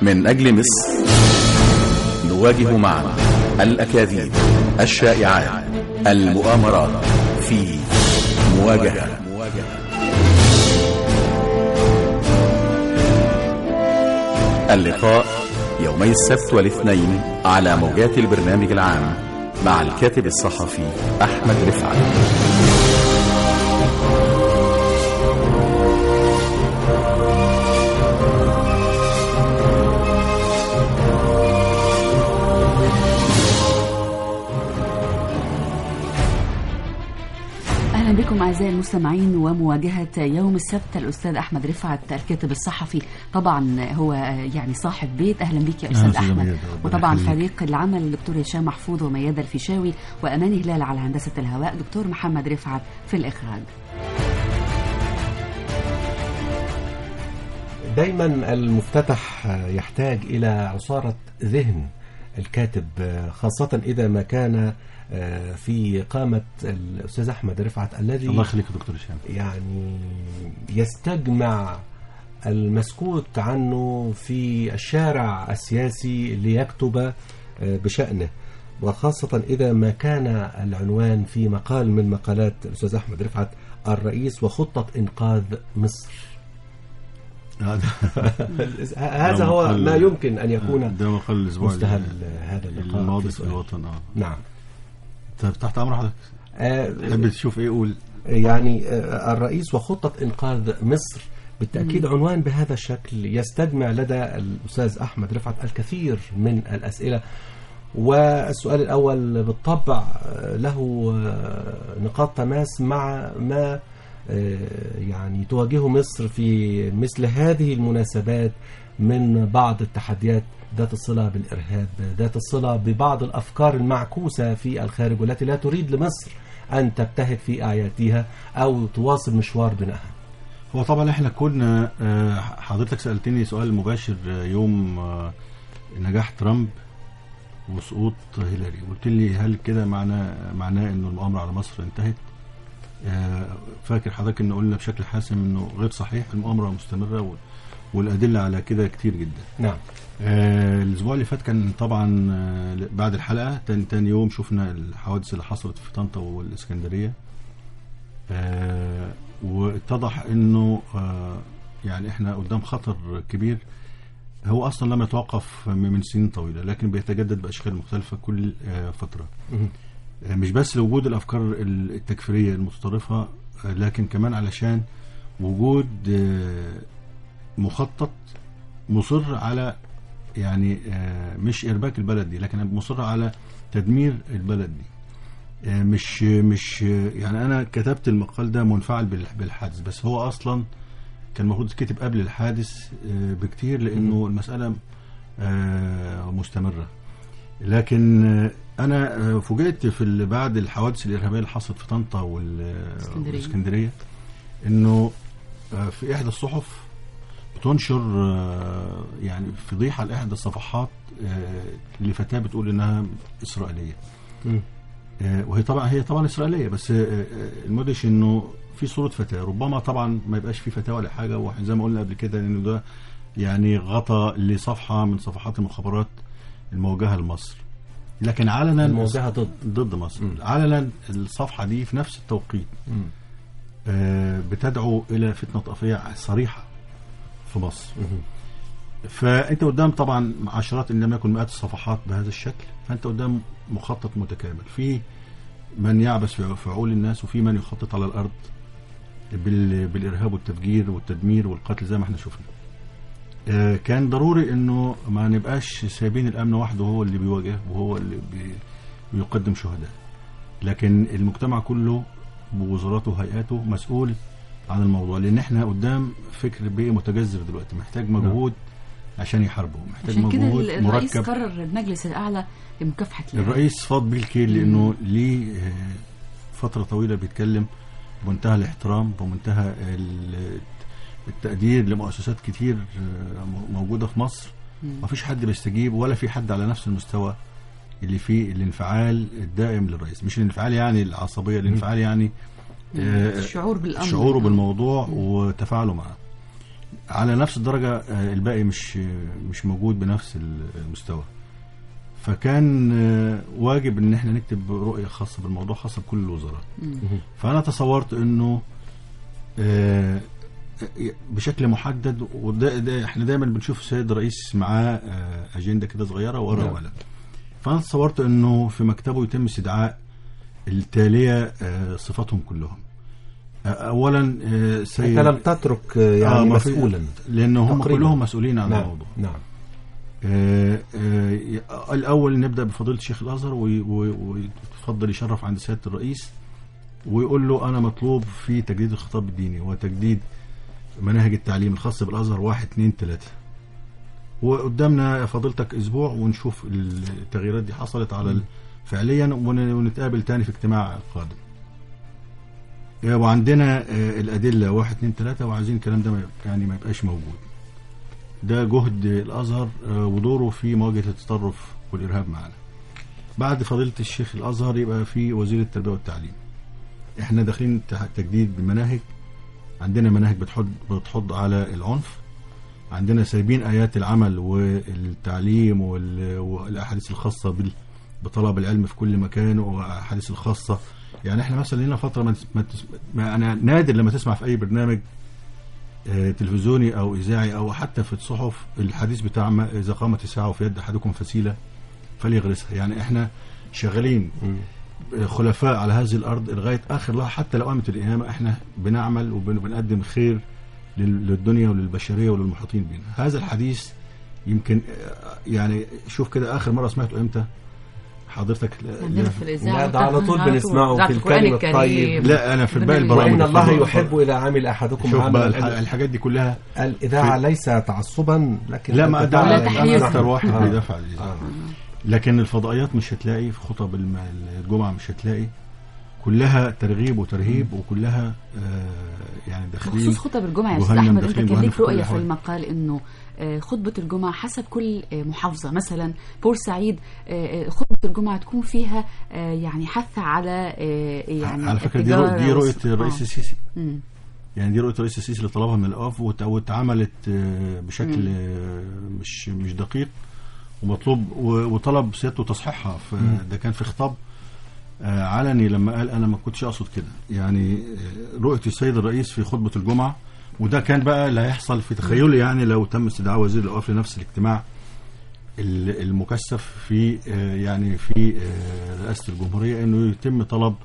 من أجل مصر نواجه معا الأكاذيب الشائعات المؤامرات في مواجهة اللقاء يومي السبت والاثنين على موجات البرنامج العام مع الكاتب الصحفي أحمد رفعت اهلا بكم اعزائي المستمعين ومواجهه يوم السبت الاستاذ احمد رفعت الكاتب الصحفي طبعا هو يعني صاحب بيت اهلا بك يا استاذ أهلا احمد بك، ربنا وطبعا يخليك. فريق العمل الدكتور هشام محفوظ وميادة الفيشاوي واماني هلال على هندسه الهواء دكتور محمد رفعت في الاخراج دايما المفتتح يحتاج إلى عصارة ذهن الكاتب خاصة إذا ما كان في قامة الأستاذ أحمد رفعت الذي الله يخليك يا دكتور هشام يعني يستجمع المسكوت عنه في الشارع السياسي ليكتب بشأنه وخاصة إذا ما كان العنوان في مقال من مقالات الأستاذ أحمد رفعت الرئيس وخطة إنقاذ مصر هذا هو مقال- ما يمكن أن يكون ده مقال الاسبوع مستهل ال- هذا اللقاء الماضي في سؤال. الوطن اه نعم طب تحت امر حضرتك آه، تحب تشوف ايه قول يعني آه، الرئيس وخطة إنقاذ مصر بالتأكيد عنوان بهذا الشكل يستجمع لدى الأستاذ أحمد رفعت الكثير من الأسئلة والسؤال الأول بالطبع آه، له آه، نقاط تماس مع ما آه، يعني تواجهه مصر في مثل هذه المناسبات من بعض التحديات ذات الصلة بالإرهاب ذات الصلة ببعض الأفكار المعكوسة في الخارج والتي لا تريد لمصر أن تبتهج في أعيادها أو تواصل مشوار بنائها هو طبعا احنا كنا آه، حضرتك سالتني سؤال مباشر آه، يوم آه، نجاح ترامب وسقوط هيلاري قلت لي هل كده معناه معناه انه المؤامره على مصر انتهت آه، فاكر حضرتك ان قلنا بشكل حاسم انه غير صحيح المؤامره مستمره وال- والادله على كده كتير جدا نعم آه، الاسبوع اللي فات كان طبعا آه، بعد الحلقه تاني, تاني يوم شفنا الحوادث اللي حصلت في طنطا والاسكندريه آه، واتضح انه آه، يعني احنا قدام خطر كبير هو اصلا لم يتوقف من من سنين طويله لكن بيتجدد باشكال مختلفه كل آه، فتره مهم. آه، مش بس لوجود الافكار التكفيريه المتطرفه آه، لكن كمان علشان وجود آه، مخطط مصر على يعني آه، مش ارباك البلد دي لكن مصر على تدمير البلد دي آه، مش مش يعني انا كتبت المقال ده منفعل بال- بالحادث بس هو اصلا كان المفروض يتكتب قبل الحادث آه، بكتير لانه المساله آه، مستمره لكن آه، انا آه، فوجئت في ال- بعد الحوادث الارهابيه اللي حصلت في طنطا وال- اسكندرية. والاسكندريه انه آه، في احدى الصحف بتنشر آه، يعني فضيحه لاحدى الصفحات آه، لفتاه بتقول انها اسرائيليه مم. آه، وهي طبعا هي طبعا اسرائيليه بس آه، آه، المدهش انه في صوره فتاه ربما طبعا ما يبقاش في فتاه ولا حاجه وزي ما قلنا قبل كده انه ده يعني غطى لصفحه من صفحات المخابرات الموجهه لمصر لكن علنا الموجهة ضد ضد مصر مم. علنا الصفحه دي في نفس التوقيت مم. آه، بتدعو الى فتنه طائفيه صريحه في مصر مهم. فانت قدام طبعا عشرات ان لم يكن مئات الصفحات بهذا الشكل فانت قدام مخطط متكامل في من يعبث في في عقول الناس وفي من يخطط على الارض بال- بالارهاب والتفجير والتدمير والقتل زي ما احنا شفنا آه، كان ضروري انه ما نبقاش سايبين الامن وحده هو اللي بيواجه وهو اللي بي- بيقدم شهداء لكن المجتمع كله بوزاراته وهيئاته مسؤول عن الموضوع لان احنا قدام فكر بيئي متجذر دلوقتي محتاج مجهود عشان يحاربه محتاج عشان كده مجهود الرئيس مركب قرر المجلس الاعلى لمكافحه الإرهاب. الرئيس فاض بيه الكيل لانه ليه آه، فتره طويله بيتكلم بمنتهى الاحترام بمنتهى ال- التقدير لمؤسسات كتير آه، موجوده في مصر مم. مفيش حد بيستجيب ولا في حد على نفس المستوى اللي فيه الانفعال الدائم للرئيس مش الانفعال يعني العصبيه الانفعال يعني آه، الشعور بالامر شعوره بالموضوع وتفاعله معه على نفس الدرجة آه، الباقي مش مش موجود بنفس المستوى فكان آه، واجب ان احنا نكتب رؤية خاصة بالموضوع خاصة بكل الوزراء فانا تصورت انه آه، بشكل محدد وده ده احنا دايما بنشوف السيد الرئيس معاه آه، اجنده كده صغيره ورقه نعم. وقلم فانا تصورت انه في مكتبه يتم استدعاء التاليه آه، صفاتهم كلهم آه، اولا آه، انت سيد لم تترك آه، يعني آه، ما في- مسؤولا لان هم تقريباً. كلهم مسؤولين عن نعم الموضوع نعم آه، آه، الأول نبدأ بفضيلة الشيخ الأزهر وي- وي- ويتفضل يشرف عند سيادة الرئيس ويقول له أنا مطلوب في تجديد الخطاب الديني وتجديد مناهج التعليم الخاصة بالأزهر واحد اتنين تلاتة وقدامنا فضيلتك أسبوع ونشوف التغييرات دي حصلت على ال- فعليا ون- ونتقابل تاني في اجتماع قادم آه، وعندنا آه، الأدلة واحد اتنين تلاتة وعايزين الكلام ده ما يبقى- يعني ما يبقاش موجود ده جهد الازهر آه، ودوره في مواجهه التطرف والارهاب معنا. بعد فضيله الشيخ الازهر يبقى في وزير التربيه والتعليم. احنا داخلين تحت تجديد المناهج عندنا مناهج بتحض بتحض على العنف عندنا سايبين ايات العمل والتعليم وال- والاحاديث الخاصه بال- بطلب العلم في كل مكان واحاديث الخاصه يعني احنا مثلا لنا فتره ما, تس- ما, تس- ما انا نادر لما تسمع في اي برنامج آه، تلفزيوني او اذاعي او حتى في الصحف الحديث بتاع ما اذا قامت الساعه وفي يد احدكم فسيله فليغرسها يعني احنا شغالين آه، خلفاء على هذه الارض لغايه اخر لحظه حتى لو قامت القيامه احنا بنعمل وبنقدم خير لل- للدنيا وللبشريه وللمحيطين بنا هذا الحديث يمكن آه، يعني شوف كده اخر مره سمعته امتى حضرتك عندنا في الإذاعة لا، ده على طول على بنسمعه إذاعة في القرآن الكلم الكريم. الطيب. لا انا في باقي وإن البرامج وان الله اتفضل، يحب اتفضل. اذا عمل احدكم شوف بقى الح- عملا الحاجات دي كلها الاذاعه في- ليس تعصبا لكن لا ما ده الإذاعة ولا ده تحيز. اكتر واحد آه. بيدافع عن الإذاعة. آه. لكن الفضائيات مش هتلاقي في خطب الم- الجمعه مش هتلاقي كلها ترغيب وترهيب وكلها آه يعني داخلين بخصوص خطب الجمعة يا أستاذ جهنم أحمد أنت داخلين كان جهنم ليك في كل رؤية في الأحوال. المقال إنه آه، خطبة الجمعة حسب كل آه، محافظة مثلا بورسعيد آه، آه، خطبة الجمعة تكون فيها آه، يعني حث على آه، يعني على فكره دي, التجارة رؤية دي رؤيه والس- الرئيس آه. السيسي مم. يعني دي رؤيه الرئيس السيسي اللي طلبها من الاوقاف وت- واتعملت آه، بشكل آه، مش مش دقيق ومطلوب و- وطلب سيادته تصحيحها فده كان في خطاب آه، علني لما قال انا ما كنتش اقصد كده يعني آه، رؤيه السيد الرئيس في خطبه الجمعه وده كان بقى اللي هيحصل في تخيلي يعني لو تم استدعاء وزير الاوقاف لنفس الاجتماع ال- المكثف في آه، يعني في آه، رئاسه الجمهوريه انه يتم طلب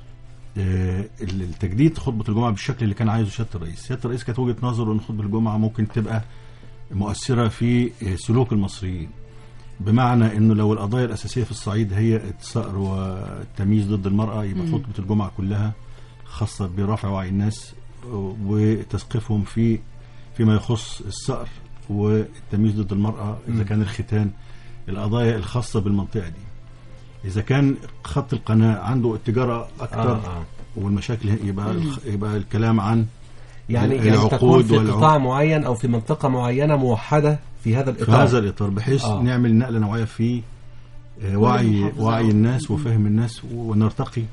آه، التجديد خطبه الجمعه بالشكل اللي كان عايزه سياده الرئيس، سياده الرئيس كانت وجهه نظره ان خطبه الجمعه ممكن تبقى مؤثره في آه، سلوك المصريين. بمعنى انه لو القضايا الاساسيه في الصعيد هي الثأر والتمييز ضد المراه يبقى مم. خطبه الجمعه كلها خاصه برفع وعي الناس آه، وتثقيفهم في فيما يخص الثأر والتمييز ضد المراه اذا مم. كان الختان القضايا الخاصه بالمنطقه دي. اذا كان خط القناه عنده التجاره اكثر آه آه. والمشاكل يبقى الخ- يبقى الكلام عن يعني يعني العقود تكون في والعقود. قطاع معين او في منطقه معينه موحده في هذا في الاطار هذا الاطار بحيث آه. آه. نعمل نقله نوعيه في آه، وعي المحافظات. وعي الناس مم. وفهم الناس ونرتقي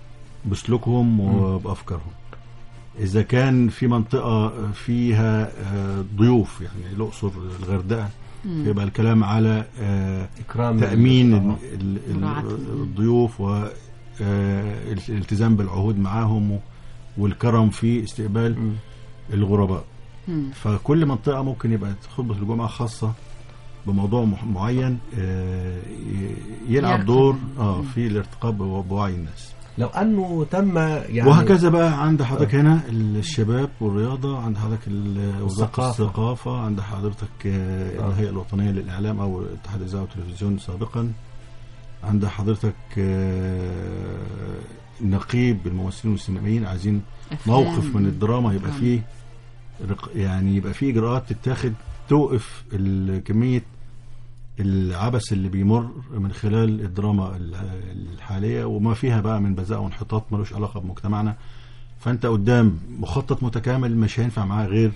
بسلوكهم وبافكارهم. اذا كان في منطقه فيها آه، ضيوف يعني الاقصر الغردقه مم. يبقى الكلام على آه، اكرام تامين آه. ال- ال- مراعاة. الضيوف والالتزام بالعهود معاهم و- والكرم في استقبال مم. الغرباء مم. فكل منطقة ممكن يبقى خطبة الجمعة خاصة بموضوع مح- معين آه، ي- يلعب يرقى. دور اه في الارتقاء بو- بوعي الناس لو انه تم يعني وهكذا بقى عند حضرتك هنا الشباب والرياضة عند حضرتك ال- وزارة الثقافة. الثقافة عند حضرتك آه، آه. الهيئة الوطنية للإعلام أو اتحاد الإذاعة والتلفزيون سابقا عند حضرتك آه، نقيب الممثلين والسينمائيين عايزين أفلام. موقف من الدراما يبقى آه. فيه رق- يعني يبقى فيه اجراءات تتاخد توقف ال- كميه العبث اللي بيمر من خلال الدراما ال- الحاليه وما فيها بقى من بذاء وانحطاط ملوش علاقه بمجتمعنا فانت قدام مخطط متكامل مش هينفع معاه غير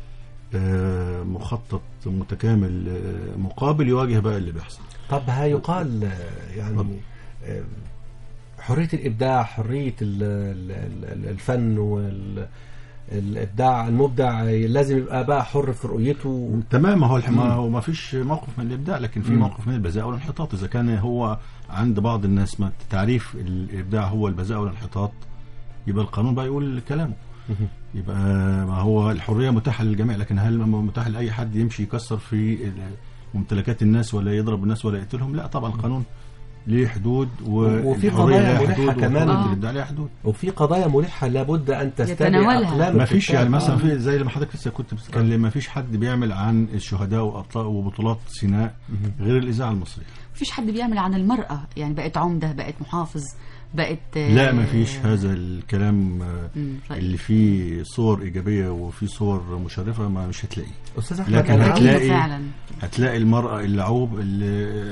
آه، مخطط متكامل آه، مقابل يواجه بقى اللي بيحصل طب هيقال آه، يعني اتفضل. آه، حرية الإبداع حرية ال- ال- ال- الفن وال الابداع المبدع لازم يبقى بقى حر في رؤيته تمام ما هو الح- ما مم. هو ما فيش موقف من الابداع لكن في مم. موقف من البذاءه والانحطاط اذا كان هو عند بعض الناس ما تعريف الابداع هو البذاءه والانحطاط يبقى القانون بقى يقول كلامه يبقى ما هو الحريه متاحه للجميع لكن هل متاح لاي حد يمشي يكسر في ممتلكات الناس ولا يضرب الناس ولا يقتلهم لا طبعا القانون ليه حدود وفي والحرية قضايا ليها ملحة حدود كمان. وحرية آه. الابداع ليها حدود وفي قضايا ملحه لابد ان تستدعي يتناولها. اقلام ما فيش الكتاب. يعني مثلا آه. في زي ما حضرتك لسه كنت بتتكلم ما فيش حد بيعمل عن الشهداء وابطال وبطولات سيناء غير الاذاعه المصريه مفيش حد بيعمل عن المرأة يعني بقت عمدة بقت محافظ بقت آه، لا ما فيش هذا الكلام آه، مم، طيب. اللي فيه صور ايجابيه وفيه صور مشرفه ما مش هتلاقيه استاذ احمد لكن انا هتلاقي- عاوز محتاجينه فعلا هتلاقي المرأة اللعوب اللي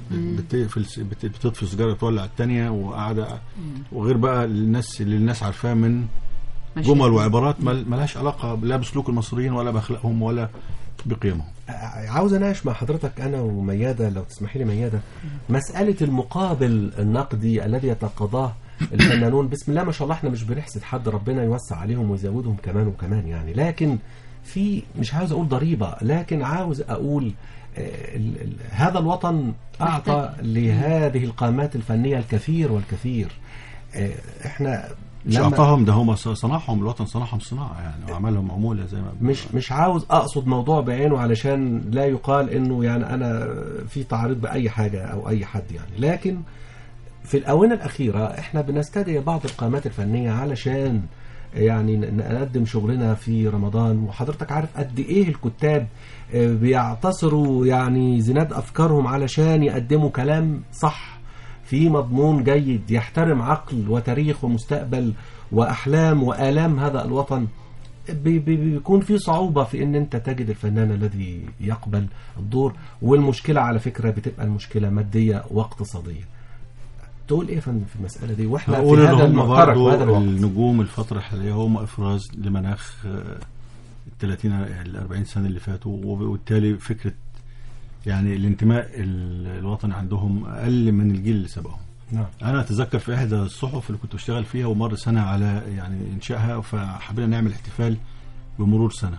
بتقفل بت- بتطفي سيجارة تولع التانية وقاعدة وغير بقى الناس اللي الناس عارفاها من ماشي. جمل وعبارات مل- ملهاش علاقة لا بسلوك المصريين ولا بأخلاقهم ولا بقيمهم عاوز اناقش مع حضرتك انا ومياده لو تسمحي لي مياده مساله المقابل النقدي الذي يتقاضاه الفنانون بسم الله ما شاء الله احنا مش بنحسد حد ربنا يوسع عليهم ويزودهم كمان وكمان يعني لكن في مش عاوز اقول ضريبه لكن عاوز اقول آه، ال- ال- هذا الوطن اعطى لهذه القامات الفنيه الكثير والكثير آه، احنا مش لما- أعطاهم ده هم صنعهم الوطن صنعهم صناعة يعني وعملهم عمولة زي ما مش مش عاوز اقصد موضوع بعينه علشان لا يقال انه يعني انا في تعريض باي حاجه او اي حد يعني لكن في الاونه الاخيره احنا بنستدعي بعض القامات الفنيه علشان يعني ن- نقدم شغلنا في رمضان وحضرتك عارف قد ايه الكتاب آه، بيعتصروا يعني زناد افكارهم علشان يقدموا كلام صح في مضمون جيد يحترم عقل وتاريخ ومستقبل واحلام والام هذا الوطن بي- بي- بيكون في صعوبة في ان انت تجد الفنان الذي يقبل الدور والمشكلة على فكرة بتبقى المشكلة مادية واقتصادية تقول ايه يا فندم في المسألة دي واحنا في أقول إن هذا هم المعترك برضو وهذا الوقت النجوم الفترة الحالية هم إفراز لمناخ آه، ال 30 ال 40 سنة اللي فاتوا وبالتالي فكرة يعني الانتماء ال- الوطني عندهم أقل من الجيل اللي سبقهم نعم انا اتذكر في احدى الصحف اللي كنت بشتغل فيها ومر سنه على يعني انشائها فحبينا نعمل احتفال بمرور سنه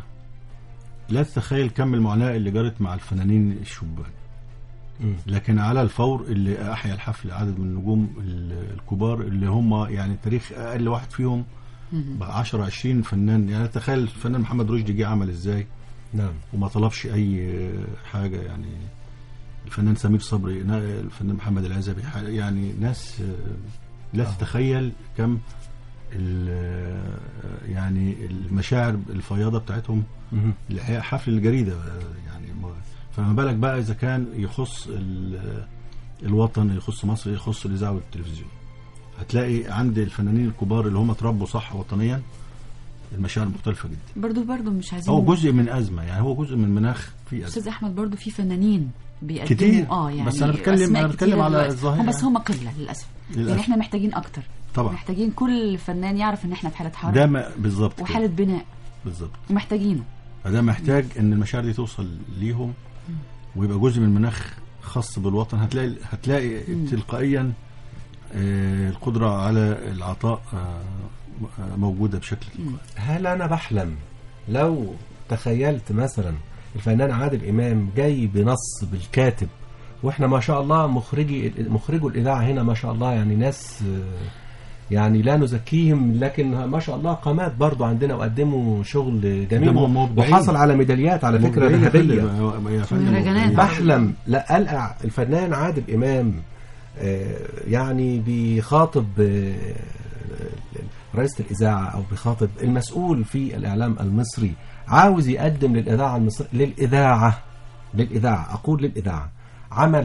لا تتخيل كم المعاناه اللي جرت مع الفنانين الشبان مم. لكن على الفور اللي احيا الحفل عدد من النجوم ال- الكبار اللي هم يعني تاريخ اقل واحد فيهم بقى 10 20 فنان يعني تخيل الفنان محمد رشدي جه عمل ازاي نعم وما طلبش اي حاجه يعني الفنان سمير صبري نا- الفنان محمد العزبي ح- يعني ناس آه، لا تتخيل كم ال- آه، يعني المشاعر الفياضه بتاعتهم مم. لحقيقة حفل الجريده آه، يعني ما- فما بالك بقى اذا كان يخص ال- الوطن يخص مصر يخص الاذاعه والتلفزيون هتلاقي عند الفنانين الكبار اللي هم اتربوا صح وطنيا المشاعر مختلفه جدا برضو برضو مش عايزين هو جزء من ازمه يعني هو جزء من مناخ في ازمه استاذ احمد برضو في فنانين بيقدموا كتير. اه يعني بس أنا بتكلم- أسماء أنا بتكلم كتيرة على دلوقتي. الظاهرة هم بس يعني. هم قله للاسف. للأسف. يعني احنا محتاجين اكتر طبعا محتاجين كل فنان يعرف ان احنا في حاله حرب ده ما- بالظبط كده. وحاله بناء بالظبط ومحتاجينه فده محتاج ان المشاعر دي توصل ليهم ويبقى جزء من مناخ خاص بالوطن هتلاقي هتلاقي تلقائيا آه، القدره على العطاء آه، آه، موجوده بشكل تلقائي هل انا بحلم لو تخيلت مثلا الفنان عادل امام جاي بنص بالكاتب واحنا ما شاء الله مخرجي مخرجو الاذاعه هنا ما شاء الله يعني ناس آه، يعني لا نزكيهم لكن ما شاء الله قامات برضو عندنا وقدموا شغل جميل قدموا مبدعين. وحصل على ميداليات على فكره مبدعين يا ذهبيه فندم، يا فندم، مهرجانات. مبدعين. بحلم لا ألقى الفنان عادل إمام آه، يعني بيخاطب آه، رئيسة الإذاعة أو بيخاطب المسؤول في الإعلام المصري عاوز يقدم للإذاعة المصرية للإذاعة للإذاعة أقول للإذاعة عمل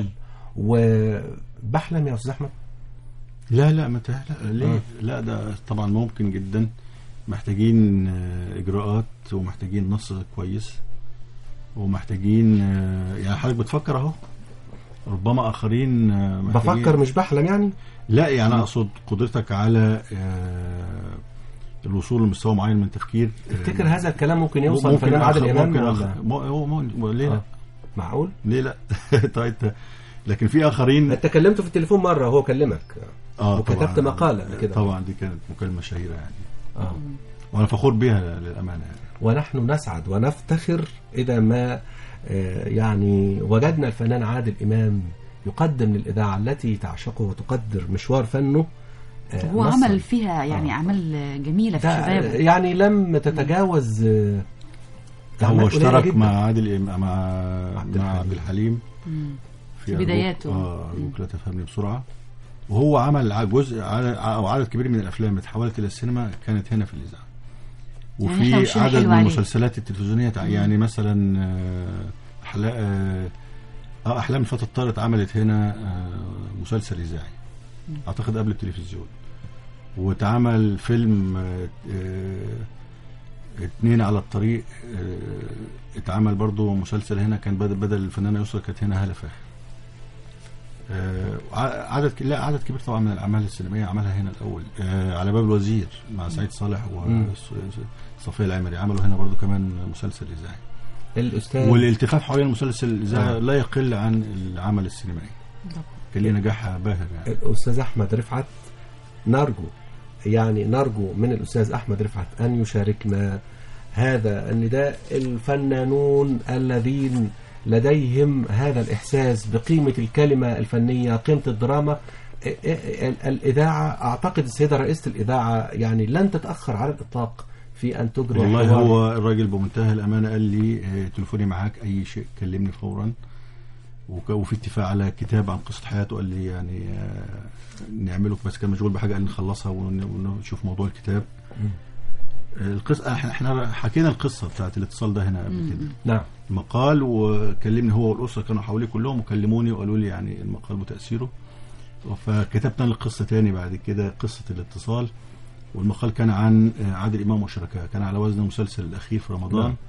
وبحلم يا أستاذ أحمد لا لا ما تهلا ليه آه. لا ده طبعا ممكن جدا محتاجين آه، اجراءات ومحتاجين نص كويس ومحتاجين آه، يعني حضرتك بتفكر اهو ربما اخرين آه، محتاجين بفكر مش بحلم يعني لا يعني اقصد قدرتك على آه، الوصول لمستوى معين من التفكير تفتكر هذا الكلام ممكن يوصل للفنان آخر- عادل إمام ممكن ولا آخر مو- هو مو- ليه لا آه. معقول ليه لا طيب أنت- لكن في اخرين أنت كلمته في التليفون مرة وهو كلمك اه وكتبت طبعاً. مقالة قبل كده. طبعا دي كانت مكالمه شهيره يعني آه. وانا فخور بيها للامانه يعني. ونحن نسعد ونفتخر إذا ما آه، يعني وجدنا الفنان عادل إمام يقدم للإذاعة التي تعشقه وتقدر مشوار فنه آه، هو مصر. عمل فيها يعني آه. أعمال جميلة في ده شبابه يعني لم تتجاوز آه، أعمال هو قليلة اشترك جداً. مع عادل إم- مع عبد مع الحليم. عبد الحليم مم. في أرجوك- بداياته. اه مم. ارجوك لا تفهمني بسرعه وهو عمل ع- جزء عدد- او عدد كبير من الافلام اتحولت الى السينما كانت هنا في الاذاعه يعني إحنا وفي وشنا عدد حلو من عليه. المسلسلات التلفزيونيه تع- يعني مثلا آه، أحلا- آه، اه احلام الفتى طارت عملت هنا آه، مسلسل اذاعي اعتقد قبل التلفزيون واتعمل فيلم آه، آه، اتنين على الطريق آه، اتعمل برضو مسلسل هنا كان بدل بدل الفنانه يسرا كانت هنا هاله فاخر آه، ع- عدد ك- لا عدد كبير طبعا من الاعمال السينمائيه عملها هنا الاول آه، على باب الوزير مع سعيد صالح مم. وصفيه العمري عملوا هنا برضو كمان مسلسل اذاعي الأستاذ والالتفاف حوالين المسلسل الاذاعي آه. لا يقل عن العمل السينمائي بالضبط. كان ليه نجاح باهر يعني الأستاذ أحمد رفعت نرجو يعني نرجو من الأستاذ أحمد رفعت أن يشاركنا هذا النداء الفنانون الذين لديهم هذا الإحساس بقيمة الكلمة الفنية قيمة الدراما ال- ال- الإذاعة أعتقد السيدة رئيسة الإذاعة يعني لن تتأخر على الإطلاق في أن تجري والله حوار. هو الراجل بمنتهى الامانه قال لي آه، تليفوني معاك اي شيء كلمني فورا وك- وفي اتفاق على كتاب عن قصه حياته قال لي يعني آه، نعمله بس كان مشغول بحاجه قال نخلصها ون- ونشوف موضوع الكتاب آه، القصه احنا إحنا حكينا القصه بتاعت الاتصال ده هنا قبل كده نعم مقال وكلمني هو والاسره كانوا حواليه كلهم وكلموني وقالوا لي يعني المقال وتاثيره فكتبت انا القصه تاني بعد كده قصه الاتصال والمقال كان عن آه، عادل امام وشركاء كان على وزن المسلسل الاخير في رمضان نعم.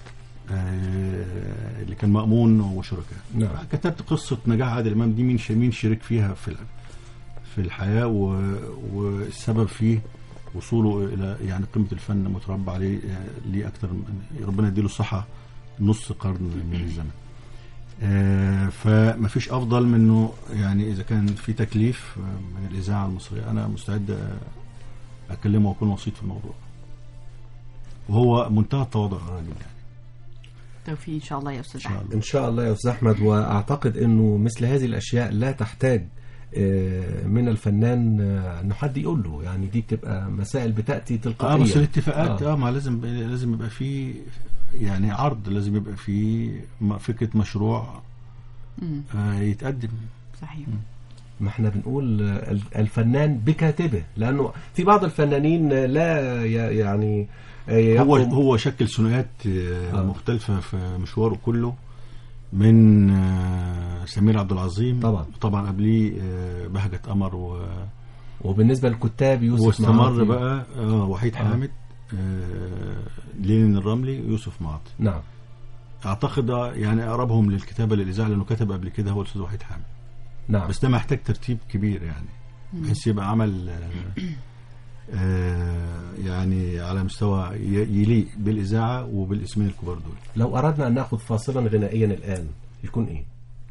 آه، اللي كان مأمون وشركاء نعم. كتبت قصه نجاح عادل امام دي مين ش- مين شريك فيها في ال- في الحياه و- والسبب في وصوله الى يعني قمه الفن متربع عليه آه، ليه اكتر من ربنا يديله الصحه نص قرن من الزمن آه، فما فيش افضل منه يعني اذا كان في تكليف آه، من الاذاعه المصريه انا مستعد آه، اكلمه واكون وسيط في الموضوع وهو منتهى التواضع الراجل يعني توفيق إن شاء الله يا أستاذ ان شاء أحمد الله إن شاء الله يا أستاذ أحمد وأعتقد أنه مثل هذه الأشياء لا تحتاج آه، من الفنان آه، أنه حد يقول له يعني دي بتبقى مسائل بتأتي تلقائيا اه بس الاتفاقات آه. اه, ما لازم لازم يبقى في يعني عرض لازم يبقى في م- فكره مشروع مم. آه يتقدم صحيح ما احنا بنقول آه، ال- الفنان بكاتبه لأنه في بعض الفنانين آه، لا ي- يعني آه، هو يقوم- هو شكل ثنائيات آه آه. مختلفه في مشواره كله من آه سمير عبد العظيم طبعا. طبعا قبليه آه بهجة قمر و وبالنسبة للكتاب يوسف واستمر معاطي. بقى آه وحيد آه. حامد آه لينين الرملي يوسف معاطي نعم اعتقد آه، يعني اقربهم للكتابه للاذاعه لانه كتب قبل كده هو الاستاذ وحيد حامد نعم بس ده محتاج ترتيب كبير يعني بحيث يبقى عمل آه، آه، يعني على مستوى ي- يليق بالاذاعه وبالاسمين الكبار دول لو أردنا أن نأخذ فاصلا غنائيا الآن يكون إيه؟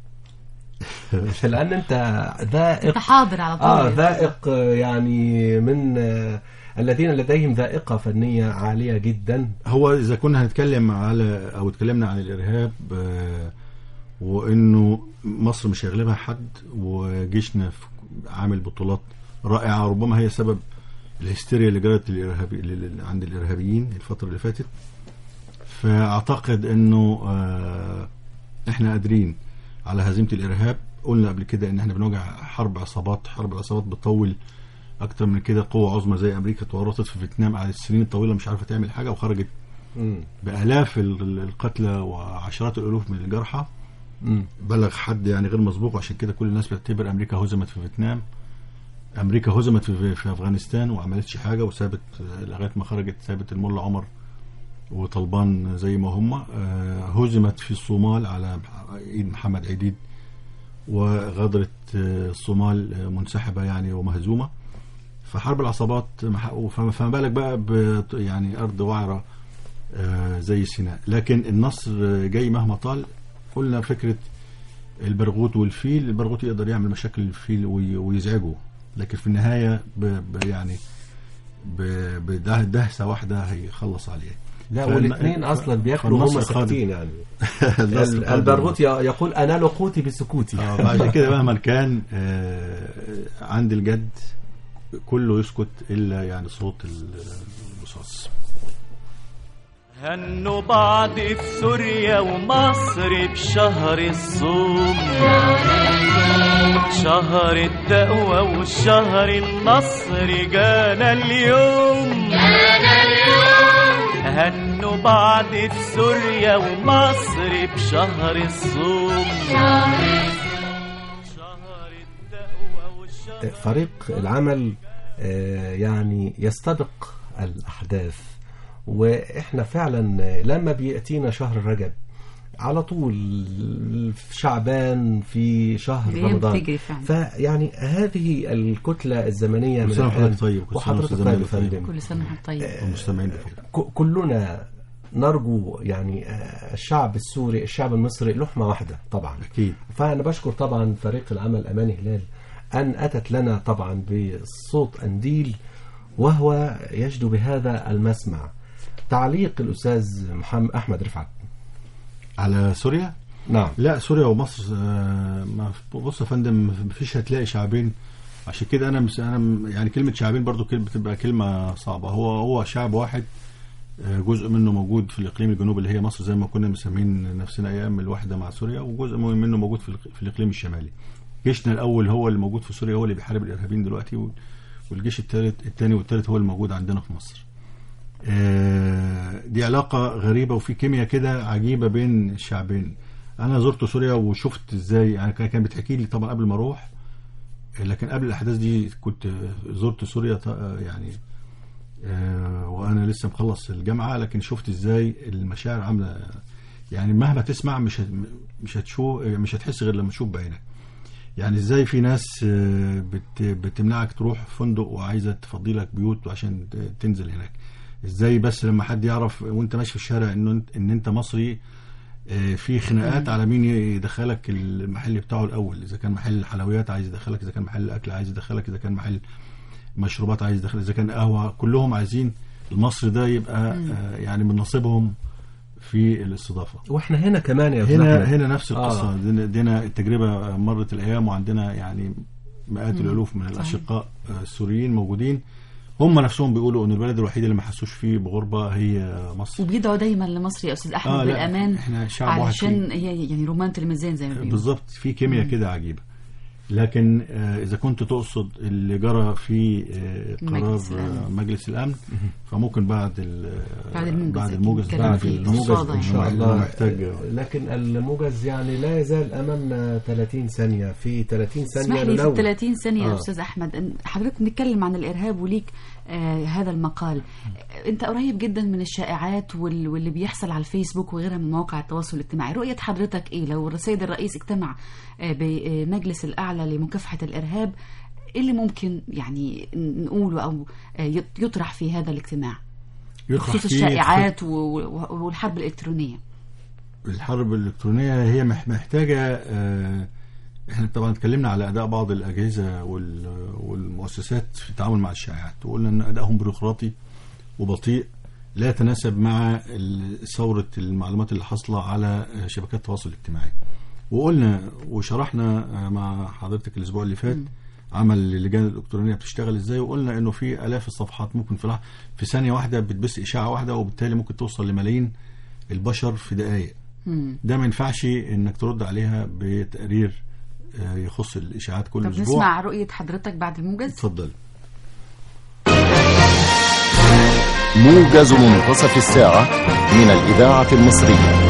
لأن أنت ذائق أنت حاضر على طول اه يا أستاذ ذائق آه، يعني من آه، الذين لديهم ذائقة فنية عالية جدا هو اذا كنا هنتكلم على او اتكلمنا عن الارهاب آه، وانه مصر مش هيغلبها حد وجيشنا في- عامل بطولات رائعه ربما هي سبب الهستيريا اللي جرت للإرهابي لل- عند الارهابيين الفتره اللي فاتت فاعتقد انه آه، احنا قادرين على هزيمه الارهاب قلنا قبل كده ان احنا بنواجه حرب عصابات حرب العصابات بتطول اكتر من كده قوه عظمى زي امريكا تورطت في فيتنام على السنين الطويله مش عارفه تعمل حاجه وخرجت مم. بالاف ال- ال- القتلى وعشرات الالوف من الجرحى مم. بلغ حد يعني غير مسبوق وعشان كده كل الناس بتعتبر امريكا هزمت في فيتنام امريكا هزمت في, في افغانستان وما عملتش حاجه وسابت آه، لغايه ما خرجت سابت الملا عمر وطلبان زي ما هم آه، هزمت في الصومال على ايد محمد عديد وغادرت آه، الصومال آه، منسحبه يعني ومهزومه فحرب العصابات مح- فما فما بالك بقى ب يعني ارض وعره آه، زي سيناء لكن النصر آه، جاي مهما طال قلنا فكره البرغوث والفيل البرغوث يقدر يعمل مشاكل الفيل وي- ويزعجه لكن في النهايه ب ب يعني ب- بده- دهسه واحده هيخلص عليه لا فالن- والاثنين اصلا بياكلوا فالنصر هم قادم. ساكتين يعني النصر ال- قادم. البرغوث ي- يقول انا قوتي بسكوتي آه، بعد كده مهما كان آه، عند الجد كله يسكت الا يعني صوت الرصاص هنوا بعض في سوريا ومصر بشهر الصوم شهر التقوى والشهر النصر جانا اليوم هنوا بعض في سوريا ومصر بشهر الصوم شهر التقوى والشهر فريق العمل آه، يعني يستبق الأحداث وإحنا فعلا آه، لما بيأتينا شهر رجب على طول في شعبان في شهر الأيام رمضان بتجري فعلا. فيعني هذه الكتلة الزمنية من كل سنة الآن وحضرتك طيب، كل سنة وحضرتك وأستاذ طيب يا جمال طيب. فندم كل سنه وانت طيب المستمعين بخير ك- كلنا نرجو يعني آه، الشعب السوري الشعب المصري لحمة واحدة طبعا اكيد فأنا بشكر طبعا فريق العمل أماني هلال أن أتت لنا طبعا بصوت أنديل وهو يجدو بهذا المسمع تعليق الأستاذ محمد أحمد رفعت على سوريا نعم لا سوريا ومصر آه، ما بص يا فندم مفيش هتلاقي شعبين عشان كده انا مس انا م- يعني كلمه شعبين برضو كلمة بتبقى كلمه صعبه هو هو شعب واحد آه، جزء منه موجود في الاقليم الجنوبي اللي هي مصر زي ما كنا مسمين نفسنا ايام الوحده مع سوريا وجزء مهم منه موجود في الإق- في الاقليم الشمالي جيشنا الاول هو اللي موجود في سوريا هو اللي بيحارب الارهابيين دلوقتي وال- والجيش الثالث الثاني والثالث هو اللي موجود عندنا في مصر آه، دي علاقة غريبة وفي كيمياء كده عجيبة بين الشعبين أنا زرت سوريا وشفت إزاي يعني كان كان بتحكي لي طبعا قبل ما أروح آه، لكن قبل الأحداث دي كنت زرت سوريا ط- آه، يعني آه، وأنا لسه مخلص الجامعة لكن شفت إزاي المشاعر عاملة يعني مهما تسمع مش هت- مش هتشوف مش هتحس غير لما تشوف بعينك يعني ازاي في ناس آه، بت بتمنعك تروح فندق وعايزه تفضي لك بيوت عشان ت- تنزل هناك ازاي بس لما حد يعرف وانت ماشي في الشارع انه انت ان انت مصري آه، في خناقات على مين يدخلك المحل بتاعه الاول اذا كان محل حلويات عايز يدخلك اذا كان محل اكل عايز يدخلك اذا كان محل مشروبات عايز يدخلك اذا كان قهوه كلهم عايزين المصري ده يبقى آه، يعني من نصيبهم في الاستضافه وإحنا هنا كمان يا أستاذ هنا أحمد. هنا نفس القصه آه. آه. دينا, دينا التجربه مرت الايام وعندنا يعني مئات الالوف من الاشقاء آه، السوريين موجودين هم نفسهم بيقولوا ان البلد الوحيد اللي ما حسوش فيه بغربه هي مصر وبيدعوا دايما لمصر يا استاذ احمد آه، لا، بالامان إحنا شعب واحد علشان هي يعني رمانة الميزان زي ما بيقولوا بالظبط في كيمياء كده عجيبه لكن آه، اذا كنت تقصد اللي جرى في آه، قرار مجلس الأمن. آه، مجلس الامن فممكن بعد ال- بعد الموجز بعد أكيد الموجز نتكلم بعد فيه الموجز بالصادة ان شاء يعني. الله محتاج- لكن الموجز يعني لا يزال امامنا 30 ثانيه في 30 ثانيه اسمح لي في ننوه. 30 ثانية يا آه. أستاذ أحمد إن حضرتك بنتكلم عن الإرهاب وليك آه هذا المقال آه، أنت قريب جدا من الشائعات وال- واللي بيحصل على الفيسبوك وغيرها من مواقع التواصل الاجتماعي رؤية حضرتك إيه لو السيد الرئيس اجتمع آه بمجلس الأعلى لمكافحة الإرهاب إيه اللي ممكن يعني نقوله أو آه، يط- يطرح في هذا الاجتماع يطرح بخصوص فيه الشائعات و- و- والحرب الإلكترونية الحرب الإلكترونية هي مح- محتاجة آه، احنا طبعا اتكلمنا على أداء بعض الأجهزة وال- والمؤسسات في التعامل مع الشائعات وقلنا أن أدائهم بيروقراطي وبطيء لا يتناسب مع ال- ثورة المعلومات اللي حاصلة على آه، شبكات التواصل الاجتماعي وقلنا وشرحنا آه، مع حضرتك الأسبوع اللي فات عمل اللجان الإلكترونية بتشتغل ازاي وقلنا انه في آلاف الصفحات ممكن في لح- في ثانية واحدة بتبث إشاعة واحدة وبالتالي ممكن توصل لملايين البشر في دقائق مم. ده ما ينفعش انك ترد عليها بتقرير آه، يخص الاشاعات كل طب اسبوع نسمع رؤية حضرتك بعد الموجز اتفضل موجز منتصف الساعة من الإذاعة المصرية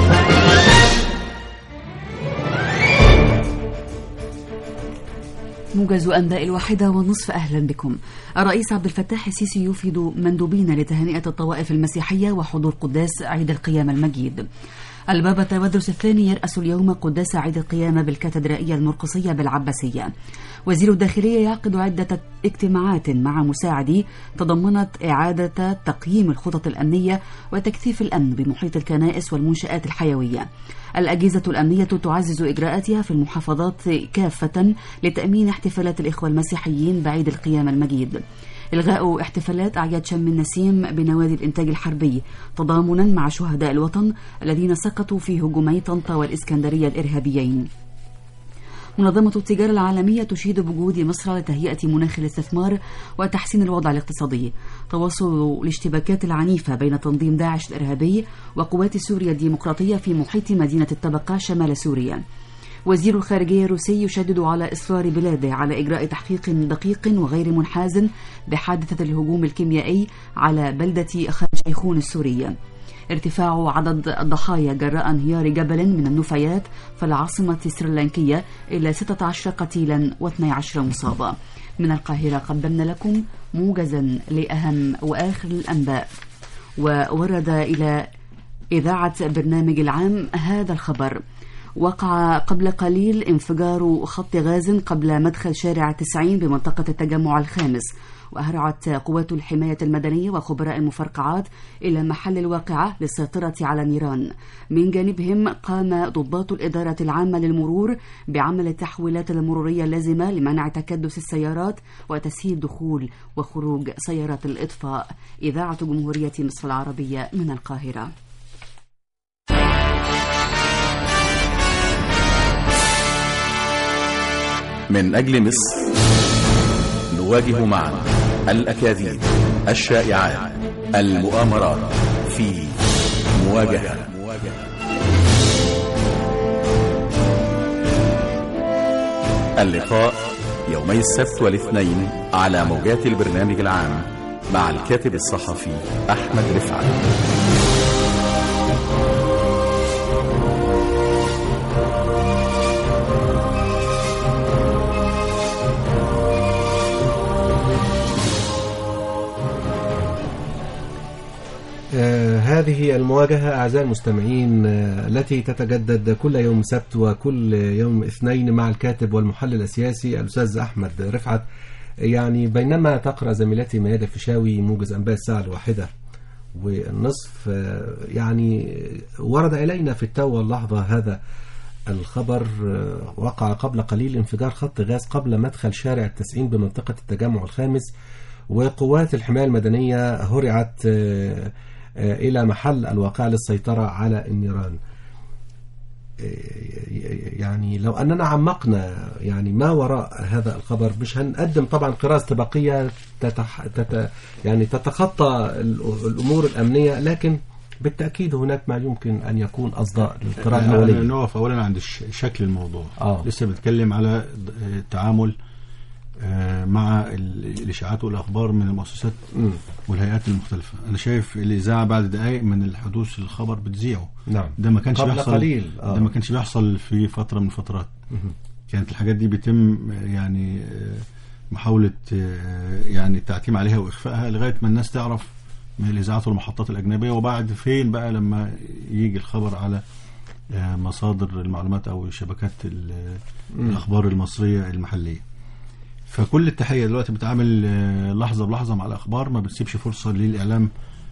موجز أنباء الواحدة والنصف أهلا بكم الرئيس عبد الفتاح السيسي يوفد مندوبين لتهنئة الطوائف المسيحية وحضور قداس عيد القيامة المجيد البابا تودرس الثاني يرأس اليوم قداس عيد القيامة بالكاتدرائية المرقصية بالعباسية وزير الداخلية يعقد عدة اجتماعات مع مساعدي تضمنت إعادة تقييم الخطط الأمنية وتكثيف الأمن بمحيط الكنائس والمنشآت الحيوية الأجهزة الأمنية تعزز إجراءاتها في المحافظات كافة لتأمين احتفالات الإخوة المسيحيين بعيد القيامة المجيد إلغاء احتفالات أعياد شم النسيم بنوادي الإنتاج الحربي تضامنا مع شهداء الوطن الذين سقطوا في هجومي طنطا والإسكندرية الإرهابيين منظمة التجارة العالمية تشيد بوجود مصر لتهيئة مناخ الاستثمار وتحسين الوضع الاقتصادي تواصل الاشتباكات العنيفة بين تنظيم داعش الإرهابي وقوات سوريا الديمقراطية في محيط مدينة الطبقة شمال سوريا وزير الخارجية الروسي يشدد على إصرار بلاده على إجراء تحقيق دقيق وغير منحاز بحادثة الهجوم الكيميائي على بلدة خان شيخون السورية ارتفاع عدد الضحايا جراء انهيار جبل من النفايات في العاصمة السريلانكية إلى 16 قتيلا و12 مصابا من القاهرة قدمنا لكم موجزا لأهم وآخر الأنباء وورد إلى إذاعة برنامج العام هذا الخبر وقع قبل قليل انفجار خط غاز قبل مدخل شارع 90 بمنطقة التجمع الخامس وأهرعت قوات الحماية المدنية وخبراء المفرقعات إلى محل الواقعة للسيطرة على النيران من جانبهم قام ضباط الإدارة العامة للمرور بعمل التحويلات المرورية اللازمة لمنع تكدس السيارات وتسهيل دخول وخروج سيارات الإطفاء إذاعة جمهورية مصر العربية من القاهرة من أجل مصر نواجه معا الأكاذيب الشائعات المؤامرات في مواجهة اللقاء يومي السبت والاثنين على موجات البرنامج العام مع الكاتب الصحفي أحمد رفعت آه هذه المواجهة أعزائي المستمعين آه التي تتجدد كل يوم سبت وكل يوم اثنين مع الكاتب والمحلل السياسي الأستاذ أحمد رفعت يعني بينما تقرأ زميلتي ميادة الفيشاوي موجز أنباء الساعة الواحدة والنصف آه يعني ورد إلينا في التو واللحظة هذا الخبر آه وقع قبل قليل انفجار خط غاز قبل مدخل شارع التسعين بمنطقة التجمع الخامس وقوات الحماية المدنية هرعت آه إلى محل الواقع للسيطرة على النيران يعني لو أننا عمقنا يعني ما وراء هذا الخبر مش هنقدم طبعا قراءة استباقية تتح تت يعني تتخطى الأمور الأمنية لكن بالتأكيد هناك ما يمكن أن يكون أصداء للقراءة الأولية نقف أولا عند شكل الموضوع آه. لسه بنتكلم على التعامل مع الاشاعات والاخبار من المؤسسات مم. والهيئات المختلفه انا شايف الاذاعه بعد دقائق من الحدوث الخبر بتذيعه نعم ده ما كانش قبل بيحصل قليل آه. ده ما كانش بيحصل في فتره من الفترات مهم. كانت الحاجات دي بيتم يعني آه، محاوله آه، يعني التعتيم عليها واخفائها لغايه ما الناس تعرف من الاذاعات والمحطات الاجنبيه وبعد فين بقى لما يجي الخبر على آه، مصادر المعلومات او شبكات ال- الاخبار المصريه المحليه فكل التحيه دلوقتي بتعامل آه، لحظه بلحظه مع الاخبار ما بتسيبش فرصه للاعلام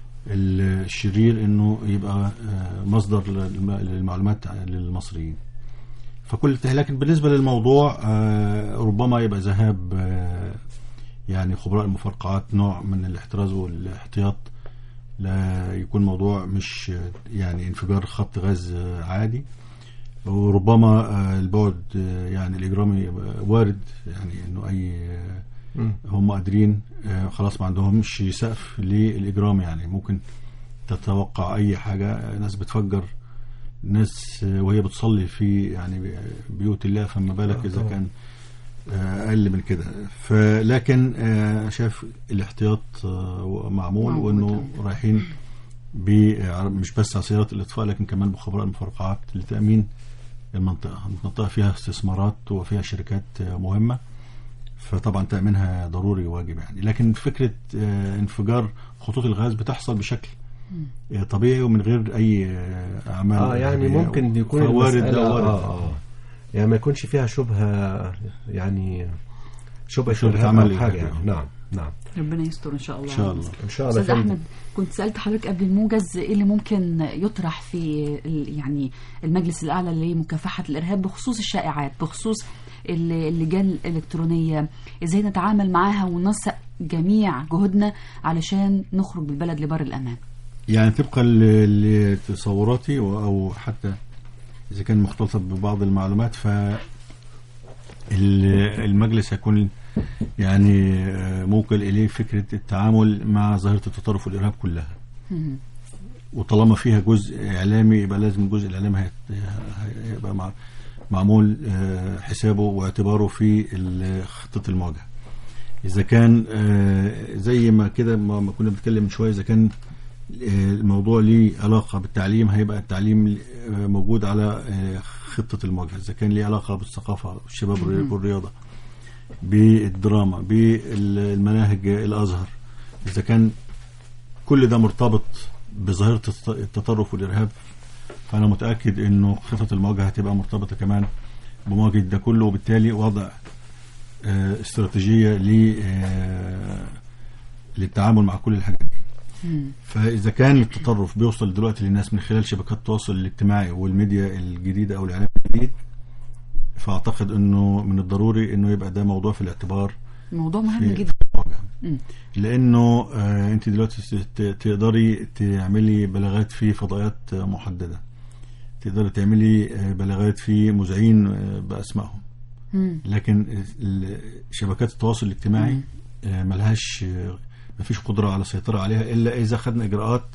الشرير انه يبقى آه، مصدر للم- للمعلومات للمصريين فكل التحيه لكن بالنسبه للموضوع آه، ربما يبقى ذهاب آه، يعني خبراء المفرقعات نوع من الاحتراز والاحتياط لا يكون موضوع مش آه، يعني انفجار خط غاز آه، عادي وربما آه، البعد آه، يعني الاجرامي يبقى وارد يعني انه اي آه، مم. هم قادرين آه، خلاص ما عندهمش سقف للاجرام يعني ممكن تتوقع اي حاجه ناس بتفجر ناس آه، وهي بتصلي في يعني بيوت الله فما بالك آه، اذا طبعا. كان آه، اقل من كده فلكن آه، شايف الاحتياط آه، معمول موجود. وانه رايحين ب- مش بس على سيارات الاطفاء لكن كمان بخبراء المفرقعات لتامين المنطقه المنطقه فيها استثمارات وفيها شركات آه، مهمه فطبعا تامينها ضروري وواجب يعني لكن فكره آه، انفجار خطوط الغاز بتحصل بشكل آه، طبيعي ومن غير اي آه، اعمال اه يعني إرهابية. ممكن يكون فوارد المسألة ده وارد آه آه يعني ما يكونش فيها شبهة يعني شبهة شبهة شبهة عمل أو حاجة إرهابي. يعني نعم نعم ربنا يستر ان شاء الله ان شاء الله ان شاء الله يا استاذ فندم. احمد كنت سالت حضرتك قبل الموجز ايه اللي ممكن يطرح في ال- يعني المجلس الاعلى لمكافحه الارهاب بخصوص الشائعات بخصوص ال- اللجان الالكترونيه ازاي نتعامل معاها وننسق جميع جهودنا علشان نخرج بالبلد لبر الامان يعني طبقا ل- لتصوراتي و- او حتى اذا كان مختلطه ببعض المعلومات ف ال- المجلس هيكون يعني آه، موكل اليه فكره التعامل مع ظاهره التطرف والارهاب كلها مم. وطالما فيها جزء اعلامي يبقى لازم الجزء الاعلامي هيت- هيبقى مع معمول آه، حسابه واعتباره في ال- خطه المواجهه اذا كان آه، زي ما كده ما ما كنا بنتكلم من شويه اذا كان آه، الموضوع ليه علاقه بالتعليم هيبقى التعليم آه، موجود على آه، خطه المواجهه اذا كان ليه علاقه بالثقافه والشباب والرياضه بالدراما بالمناهج الازهر اذا كان كل ده مرتبط بظاهره التط- التطرف والارهاب فانا متاكد انه خطه المواجهه هتبقى مرتبطه كمان بمواجهه ده كله وبالتالي وضع آه، استراتيجيه ل آه، للتعامل مع كل الحاجات دي مم. فاذا كان التطرف بيوصل دلوقتي للناس من خلال شبكات التواصل الاجتماعي والميديا الجديده او الاعلام الجديد فاعتقد انه من الضروري انه يبقى ده موضوع في الاعتبار موضوع مهم في جدا المواجهة. مم. لانه آه انت دلوقتي ت- تقدري تعملي بلاغات في فضائيات آه، محدده تقدري تعملي آه، بلاغات في مذيعين آه، باسمائهم مم. لكن ال- شبكات التواصل الاجتماعي آه، ملهاش آه، مفيش قدره على السيطره عليها الا اذا خدنا اجراءات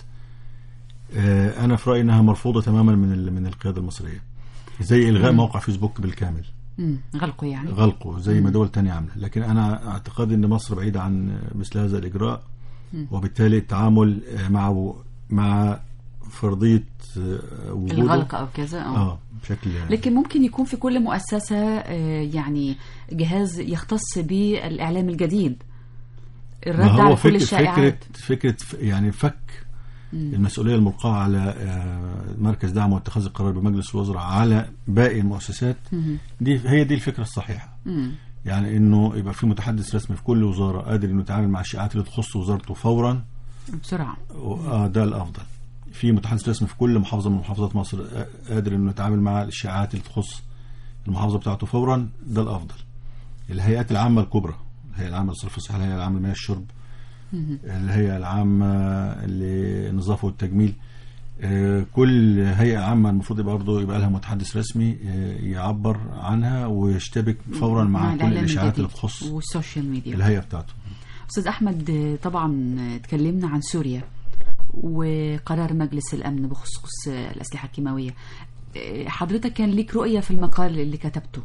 آه، انا في رايي انها مرفوضه تماما من ال- من القياده المصريه زي الغاء موقع فيسبوك بالكامل مم. غلقوا يعني غلقه زي ما دول تانية عامله لكن انا اعتقادي ان مصر بعيده عن مثل هذا الاجراء وبالتالي التعامل آه، مع مع فرضيه آه، وجوده الغلق او كذا اه اه بشكل لكن ممكن يكون في كل مؤسسة آه، يعني جهاز يختص بالإعلام الجديد الرد ما هو على كل فكرة الشائعات فكرة فكرة ف- يعني فك المسؤولية الملقاة على آه، مركز دعم واتخاذ القرار بمجلس الوزراء على باقي المؤسسات دي هي دي الفكرة الصحيحة مم. يعني انه يبقى في متحدث رسمي في كل وزارة قادر انه يتعامل مع الشائعات اللي تخص وزارته فورا بسرعة و- آه ده الافضل في متحدث رسمي في كل محافظة من محافظات مصر آه، قادر انه يتعامل مع الشائعات اللي تخص المحافظة بتاعته فورا ده الافضل الهيئات العامة الكبرى الهيئة العامة للصرف الصحي الهيئة العامة لمياه الشرب الهيئة العامة للنظافة والتجميل آه، كل هيئة عامة المفروض يبقى برضه يبقى لها متحدث رسمي آه، يعبر عنها ويشتبك فورا مع كل الإعلام الإشاعات اللي الجديد تخص والسوشيال ميديا الهيئة بتاعته أستاذ أحمد آه، طبعا آه، اتكلمنا عن سوريا وقرار مجلس الأمن بخصوص آه، الأسلحة الكيماوية آه، حضرتك كان ليك رؤية في المقال اللي كتبته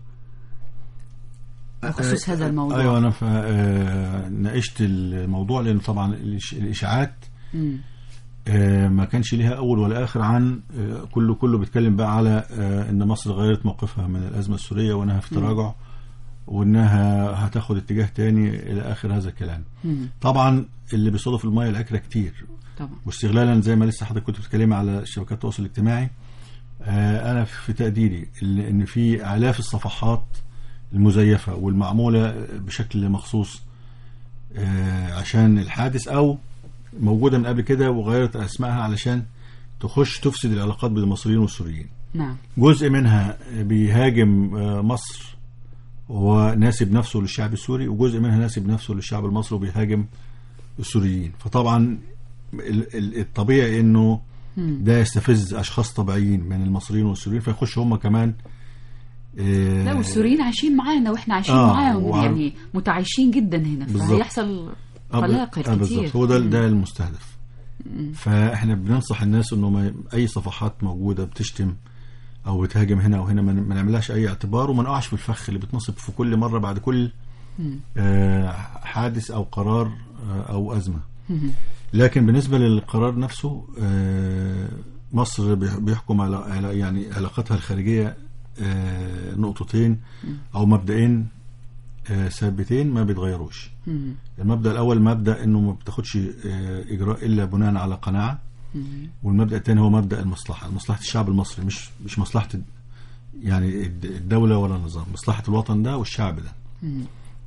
بخصوص هذا الموضوع ايوه انا ف- آه، ناقشت الموضوع لان طبعا الإش- الاشاعات مم. آه، ما كانش ليها اول ولا اخر عن آه، كله كله بيتكلم بقى على آه، ان مصر غيرت موقفها من الازمه السوريه وانها في تراجع وانها هتاخد اتجاه تاني الى اخر هذا الكلام مم. طبعا اللي بيصادف الميه العكره كتير طبعا واستغلالا زي ما لسه حضرتك كنت بتتكلمي على شبكات التواصل الاجتماعي آه، انا في تقديري ال- ان في الاف الصفحات المزيفه والمعموله بشكل مخصوص آه، عشان الحادث او موجوده من قبل كده وغيرت اسمائها علشان تخش تفسد العلاقات بين المصريين والسوريين نعم جزء منها بيهاجم آه، مصر وناسب نفسه للشعب السوري وجزء منها ناسب نفسه للشعب المصري وبيهاجم السوريين فطبعا ال- ال- الطبيعي انه ده يستفز اشخاص طبيعيين من المصريين والسوريين فيخش هم كمان آه، لا والسوريين عايشين معانا واحنا عايشين آه، معاهم وعارف- يعني متعايشين جدا هنا بالظبط. فهيحصل آه، ب- قلاقل آه، كتير بالظبط هو ده ده المستهدف فاحنا بننصح الناس انه ما اي صفحات موجوده بتشتم او بتهاجم هنا او هنا ما ما نعملهاش اي اعتبار وما نقعش في الفخ اللي بتنصب في كل مره بعد كل آه، حادث او قرار آه، او ازمه لكن بالنسبه للقرار نفسه آه، مصر بيح- بيحكم على على- يعني علاقاتها الخارجيه آه، نقطتين او مبدئين آه، ثابتين ما بيتغيروش مم. المبدا الاول مبدا انه ما بتاخدش آه، اجراء الا بناء على قناعه والمبدا الثاني هو مبدا المصلحه مصلحه الشعب المصري مش مش مصلحه الد- يعني الد- الدوله ولا النظام مصلحه الوطن ده والشعب ده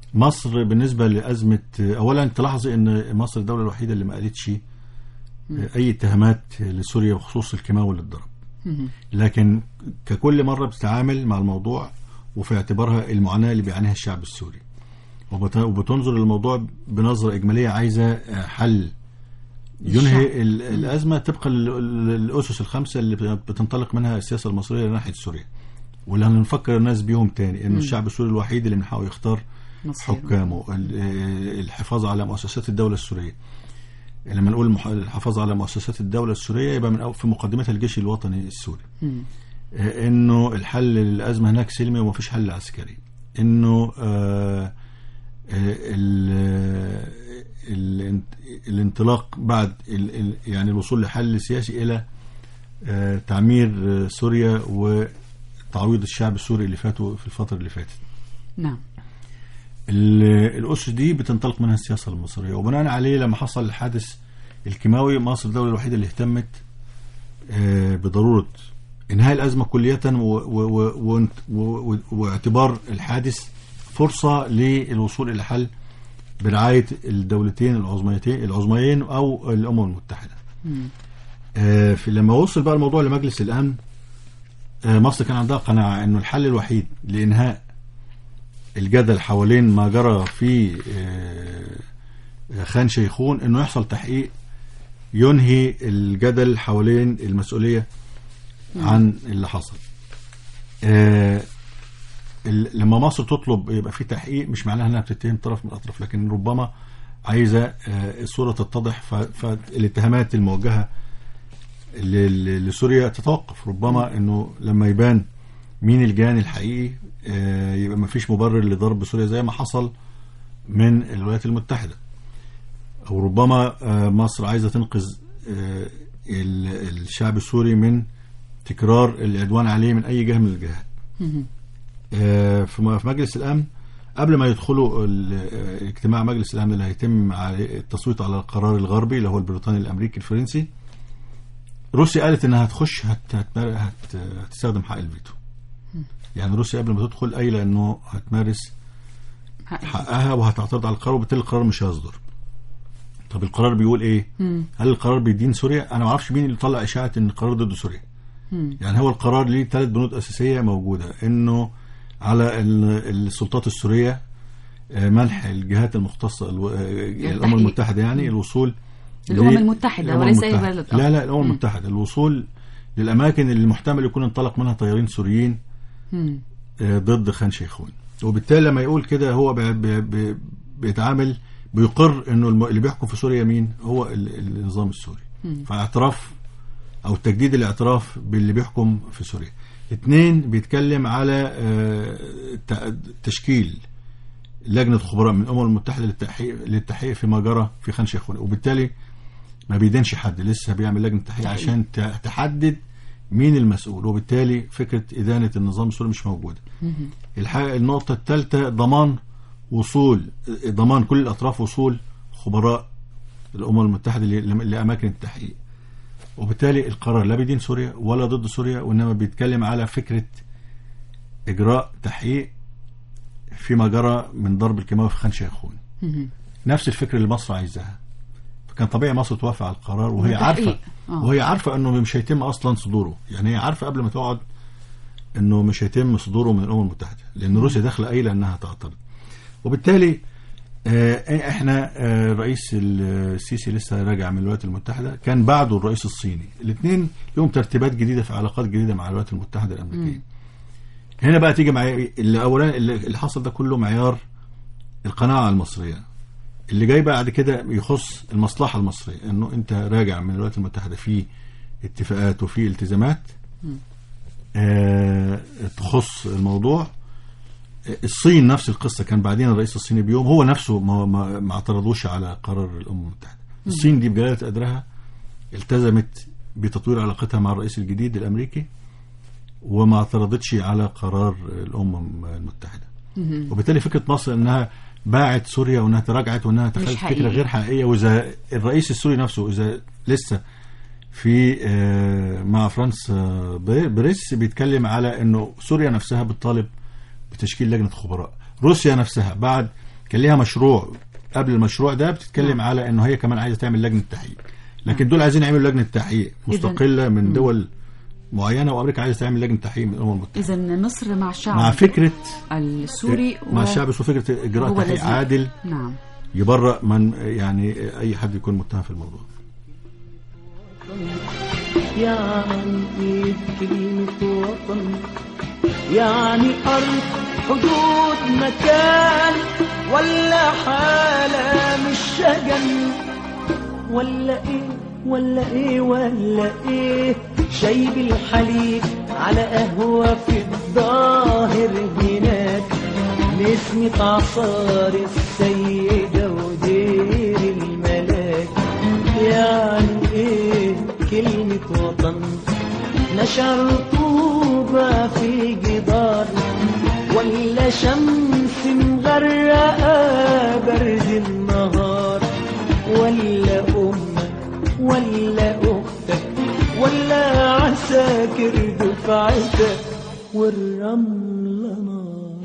مصر بالنسبه لازمه اولا تلاحظي ان مصر الدوله الوحيده اللي ما قالتش اي اتهامات لسوريا بخصوص الكيماوي اللي اتضرب لكن ككل مره بتتعامل مع الموضوع وفي اعتبارها المعاناه اللي بيعانيها الشعب السوري وبت- وبتنظر للموضوع بنظره اجماليه عايزه آه، حل ينهي ال- الازمه طبقا لل- للاسس الخمسه اللي بتنطلق منها السياسه المصريه ناحيه سوريا واللي هنفكر الناس بيهم تاني انه الشعب السوري الوحيد اللي من حقه يختار مصير. حكامه ال- آه، الحفاظ على مؤسسات الدوله السوريه لما نقول المح- الحفاظ على مؤسسات الدوله السوريه يبقى من أو- في مقدمتها الجيش الوطني السوري مم. آه، انه الحل للازمه هناك سلمي وما فيش حل عسكري انه آه، آه، ال- ال- الانطلاق بعد ال- ال- يعني الوصول لحل سياسي الى آه، تعمير آه، سوريا وتعويض الشعب السوري اللي فاتوا في الفتره اللي فاتت نعم ال- الأسس دي بتنطلق منها السياسة المصرية وبناء عليه لما حصل الحادث الكيماوي مصر الدولة الوحيدة اللي اهتمت آه، بضرورة إنهاء الأزمة كلية و- و- و- و- و- واعتبار الحادث فرصة للوصول إلى حل برعاية الدولتين العظميتين العظميين أو الأمم المتحدة مم. آه، في لما وصل بقى الموضوع لمجلس الأمن آه، مصر كان عندها قناعة أنه الحل الوحيد لإنهاء الجدل حوالين ما جرى في آه، خان شيخون أنه يحصل تحقيق ينهي الجدل حوالين المسؤولية عن اللي حصل آه، ال- لما مصر تطلب يبقى في تحقيق مش معناها انها بتتهم طرف من الاطراف لكن ربما عايزه آه، الصوره تتضح ف- فالاتهامات الموجهه ل- ل- لسوريا تتوقف ربما انه لما يبان مين الجاني الحقيقي آه، يبقى ما فيش مبرر لضرب سوريا زي ما حصل من الولايات المتحده او ربما آه، مصر عايزه تنقذ آه، ال- الشعب السوري من تكرار العدوان عليه من اي جهه من الجهات مم. آه، في م- في مجلس الامن قبل ما يدخلوا ال- آه، اجتماع مجلس الامن اللي هيتم عليه التصويت على القرار الغربي اللي هو البريطاني الامريكي الفرنسي روسيا قالت انها هتخش هت هت هت هتستخدم حق الفيتو يعني روسيا قبل ما تدخل قايله انه هتمارس حقيقي. حقها وهتعترض على القرار وبالتالي القرار مش هيصدر طب القرار بيقول ايه مم. هل القرار بيدين سوريا انا ما اعرفش مين اللي طلع اشاعه ان القرار ضد سوريا مم. يعني هو القرار ليه ثلاث بنود اساسيه موجوده انه على ال- السلطات السوريه آه، منح الجهات المختصه الو- آه، الامم التحقيق. المتحده يعني الوصول الأمم ل- المتحدة الأمم وليس أي المتحدة. بلد لا آخر. لا الامم مم. المتحده الوصول للاماكن اللي محتمل يكون انطلق منها طيارين سوريين مم. آه، ضد خان شيخون وبالتالي لما يقول كده هو بي بي بي بيتعامل بيقر انه الم- اللي بيحكم في سوريا مين هو ال- النظام السوري مم. فاعتراف او تجديد الاعتراف باللي بيحكم في سوريا اثنين بيتكلم على آه، ت- تشكيل لجنه خبراء من الامم المتحده للتحقيق للتحقيق فيما جرى في خان شيخون وبالتالي ما بيدينش حد لسه بيعمل لجنه تحقيق تحقيق. عشان ت- تحدد مين المسؤول وبالتالي فكره ادانه النظام السوري مش موجوده مم. الحاجة النقطة الثالثة ضمان وصول ضمان كل الأطراف وصول خبراء الأمم المتحدة ل- لأماكن التحقيق وبالتالي القرار لا بيدين سوريا ولا ضد سوريا وإنما بيتكلم على فكرة إجراء تحقيق فيما جرى من ضرب الكيماوي في خان شيخون مم. نفس الفكرة اللي مصر عايزاها فكان طبيعي مصر توافق على القرار وهي وتحقيق. عارفة آه. وهي عارفة انه مش هيتم اصلا صدوره يعني هي عارفة قبل ما تقعد انه مش هيتم صدوره من الامم المتحدة لان روسيا داخلة قايلة انها تعترض وبالتالي آه، احنا آه، الرئيس السيسي لسه راجع من الولايات المتحدة كان بعده الرئيس الصيني الاثنين لهم ترتيبات جديدة في علاقات جديدة مع الولايات المتحدة الامريكية هنا بقى تيجي معايا اللي اولا اللي اللي حصل ده كله معيار القناعة المصرية اللي جاي بعد كده يخص المصلحة المصرية انه انت راجع من الولايات المتحدة في اتفاقات وفي التزامات آه تخص الموضوع آه، الصين نفس القصة كان بعدين الرئيس الصيني بيوم هو نفسه ما, ما, ما اعترضوش على قرار الأمم المتحدة الصين دي بجلالة قدرها التزمت بتطوير علاقتها مع الرئيس الجديد الأمريكي وما اعترضتش على قرار الأمم المتحدة مم. وبالتالي فكره مصر انها باعت سوريا وانها تراجعت وانها تخلت حقيقي. فكره غير حقيقيه واذا الرئيس السوري نفسه اذا لسه في آه، مع فرانس آه، بي- بريس بيتكلم على انه سوريا نفسها بتطالب بتشكيل لجنه خبراء روسيا نفسها بعد كان ليها مشروع قبل المشروع ده بتتكلم على انه هي كمان عايزه تعمل لجنه تحقيق لكن دول عايزين يعملوا لجنه تحقيق مستقله من دول معينه وامريكا عايزه تعمل لجنه تحقيق من الامم المتحده اذا مصر مع الشعب مع فكره السوري مع و- الشعب اسمه فكره اجراء هو تحقيق الذي- عادل نعم يبرأ من يعني اي حد يكون متهم في الموضوع يعني ايه كلمة وطن يعني أرض حدود مكان ولا حالة مش شجن ولا ايه ولا ايه ولا ايه شاي بالحليب على قهوة في الظاهر هناك نسمة عصار السيدة ودير الملاك يعني ايه كلمة وطن نشر طوبة في جدار ولا شمس مغرقة برد النهار ولا أمك ولا أختك ولا عساكر دفعتك والرملة نار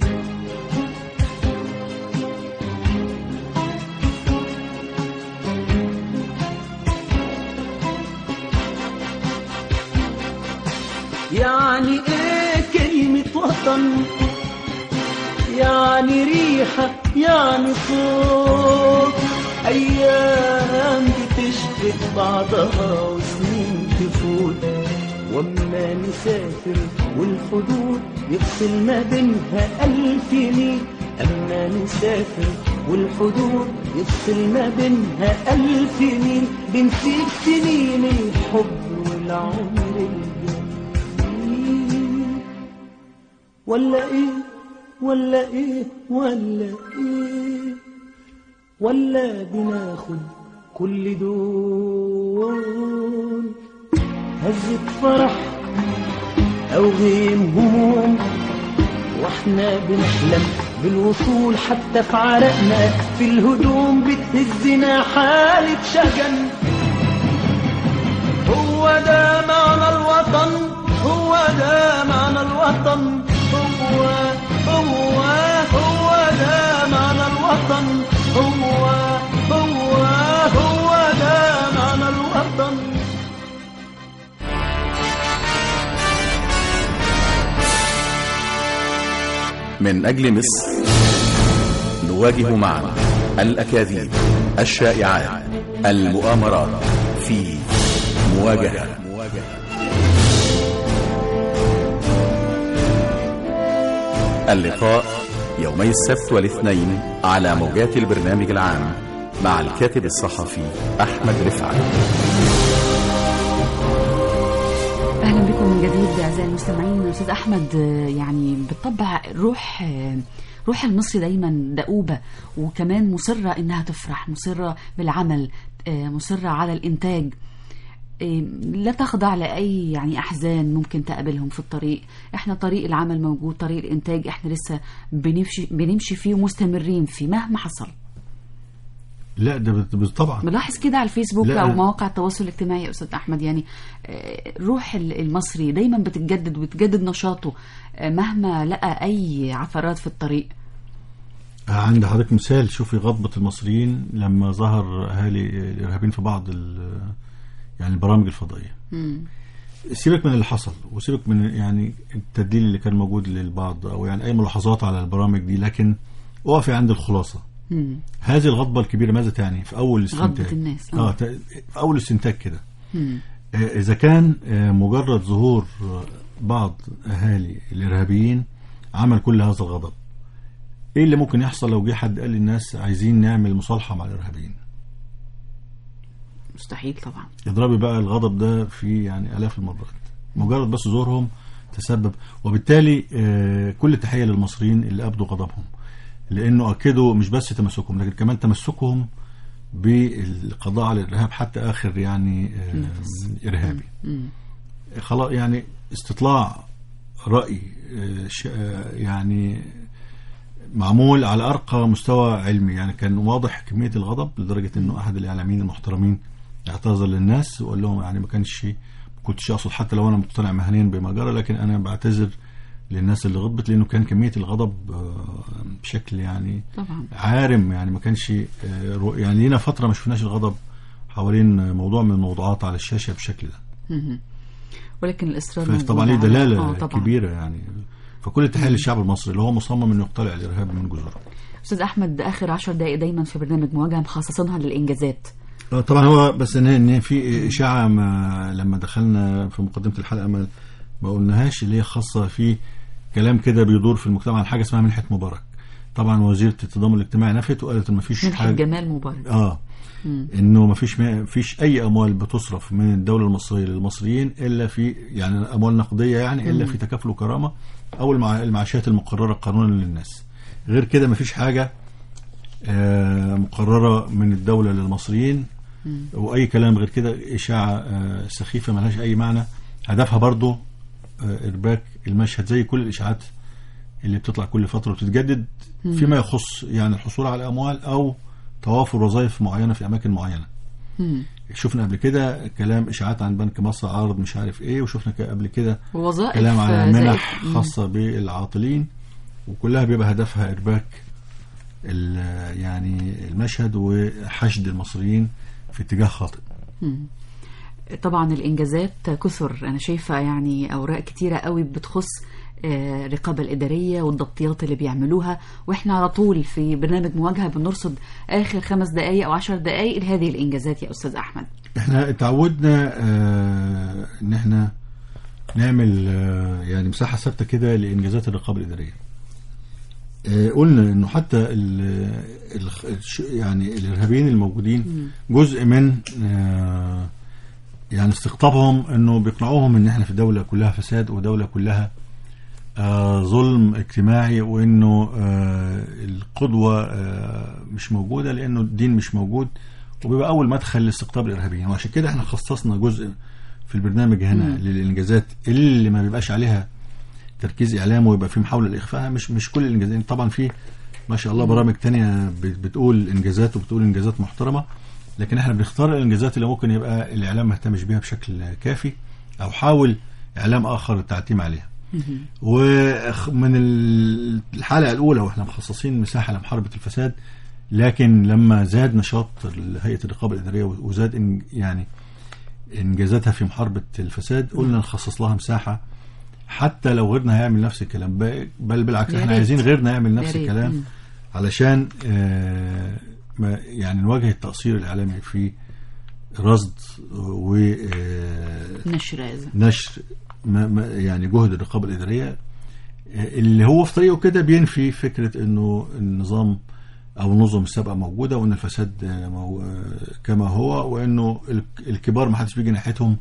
يعني ايه كلمة وطن يعني ريحة يعني صوت أيام بتشبه بعضها وسنين تفوت وأما نسافر والحدود يفصل ما بينها ألف ميل أما نسافر والحدود يفصل ما بينها ألف ميل بنسيب سنين الحب والعمر الجميل ولا ايه ولا ايه ولا ايه ولا بناخد كل دول هزة فرح او غيم هموم واحنا بنحلم بالوصول حتى في عرقنا في الهدوم بتهزنا حالة شجن هو ده معنى الوطن هو ده معنى الوطن هو هو هو ده معنى الوطن هو هو هو ده معنى الوطن من أجل مصر نواجه معا الأكاذيب الشائعات المؤامرات في مواجهة اللقاء يومي السبت والاثنين على موجات البرنامج العام مع الكاتب الصحفي أحمد رفعت اهلا بكم من جديد اعزائي المستمعين استاذ احمد آه، يعني بالطبع روح آه، روح المصري دايما دؤوبه وكمان مصره انها تفرح مصره بالعمل آه، مصره على الانتاج آه، لا تخضع لاي يعني احزان ممكن تقابلهم في الطريق احنا طريق العمل موجود طريق الانتاج احنا لسه بنمشي بنمشي فيه ومستمرين فيه مهما حصل لا ده بت- بت- طبعا بلاحظ كده على الفيسبوك لا. او مواقع التواصل الاجتماعي يا استاذ احمد يعني آه، روح ال- المصري دايما بتتجدد وبتجدد نشاطه آه، مهما لقى اي عثرات في الطريق عند حضرتك مثال شوفي غضبة المصريين لما ظهر اهالي الارهابيين في بعض ال- يعني البرامج الفضائيه سيبك من اللي حصل وسيبك من يعني التدليل اللي كان موجود للبعض او يعني اي ملاحظات على البرامج دي لكن اقفي عند الخلاصه مم. هذه الغضبه الكبيره ماذا تعني في اول غضبة الاستنتاج الناس، اه آه. ت- في اول استنتاج كده مم. آه، اذا كان آه، مجرد ظهور آه، بعض اهالي الارهابيين عمل كل هذا الغضب ايه اللي ممكن يحصل لو جه حد قال للناس عايزين نعمل مصالحه مع الارهابيين مستحيل طبعا اضربي بقى الغضب ده في يعني الاف المرات مجرد بس ظهورهم تسبب وبالتالي آه، كل تحيه للمصريين اللي ابدوا غضبهم لانه اكدوا مش بس تمسكهم لكن كمان تمسكهم بالقضاء على الارهاب حتى اخر يعني آه، ارهابي مم. خلاص يعني استطلاع راي آه، ش- آه، يعني معمول على ارقى مستوى علمي يعني كان واضح كميه الغضب لدرجه انه احد الاعلاميين المحترمين اعتذر للناس وقال لهم يعني ما كانش ما كنتش اقصد حتى لو انا مقتنع مهنيا بما جرى لكن انا بعتذر للناس اللي غضبت لانه كان كميه الغضب آه، بشكل يعني طبعا عارم يعني ما كانش آه، رو- يعني لينا فتره ما شفناش الغضب حوالين موضوع من الموضوعات على الشاشه بالشكل ده مهم. ولكن الاصرار موجود طبعا ليه على- دلاله آه طبعا. كبيره يعني فكل التحيه للشعب المصري اللي هو مصمم انه يقتلع الارهاب من جذوره استاذ احمد اخر عشر دقائق دايما في برنامج مواجهه مخصصينها للانجازات آه، طبعا هو بس ان ان في اشاعه ما لما دخلنا في مقدمه الحلقه ما ما قلناهاش اللي هي خاصه في كلام كده بيدور في المجتمع عن حاجه اسمها منحه مبارك طبعا وزيره التضامن الاجتماعي نفت وقالت ان ما فيش منحة حاجه جمال مبارك اه انه ما فيش ما فيش اي اموال بتصرف من الدوله المصريه للمصريين الا في يعني اموال نقديه يعني الا في تكافل وكرامه او المع- المعاشات المقرره قانونا للناس غير كده ما فيش حاجه آه، مقرره من الدوله للمصريين واي كلام غير كده اشاعه آه، سخيفه ملهاش اي معنى هدفها برضو آه، ارباك المشهد زي كل الاشاعات اللي بتطلع كل فتره وتتجدد فيما يخص يعني الحصول على اموال او توافر وظائف معينه في اماكن معينه مم. شفنا قبل كده كلام اشاعات عن بنك مصر عارض مش عارف ايه وشفنا ك- قبل كده ووظائف كلام على زائد- منح مم. خاصه بالعاطلين وكلها بيبقى هدفها ارباك ال- يعني المشهد وحشد المصريين في اتجاه خاطئ طبعا الانجازات كثر انا شايفه يعني اوراق كتيره قوي بتخص آه، الرقابه الاداريه والضبطيات اللي بيعملوها واحنا على طول في برنامج مواجهه بنرصد اخر خمس دقائق او عشر دقائق لهذه الانجازات يا استاذ احمد احنا اتعودنا آه ان احنا نعمل آه يعني مساحه ثابته كده لانجازات الرقابه الاداريه. آه قلنا انه حتى ال ال الش- يعني الارهابيين الموجودين جزء من آه يعني استقطابهم انه بيقنعوهم ان احنا في دوله كلها فساد ودوله كلها آه ظلم اجتماعي وانه آه القدوه آه مش موجوده لانه الدين مش موجود وبيبقى اول مدخل لاستقطاب الارهابيين وعشان كده احنا خصصنا جزء في البرنامج هنا للانجازات اللي ما بيبقاش عليها تركيز اعلام ويبقى في محاوله لاخفائها مش مش كل الانجازات طبعا في ما شاء الله برامج تانية بت- بتقول انجازات وبتقول انجازات محترمه لكن احنا بنختار الانجازات اللي ممكن يبقى الاعلام ما اهتمش بيها بشكل كافي او حاول اعلام اخر التعتيم عليها ومن ال- الحلقه الاولى واحنا مخصصين مساحه لمحاربه الفساد لكن لما زاد نشاط هيئه الرقابه الاداريه وزاد إن- يعني انجازاتها في محاربه الفساد قلنا نخصص لها مساحه حتى لو غيرنا هيعمل نفس الكلام ب- بل بالعكس يا احنا ريت. عايزين غيرنا يعمل يا نفس ريت. الكلام مم. علشان آه، ما يعني نواجه التقصير الاعلامي في رصد ونشر نشر هذا ما ما يعني جهد الرقابه الاداريه آه، اللي هو في طريقه كده بينفي فكره انه النظام او النظم السابقه موجوده وان الفساد آه، مو- آه، كما هو وانه ال- الكبار ما حدش بيجي ناحيتهم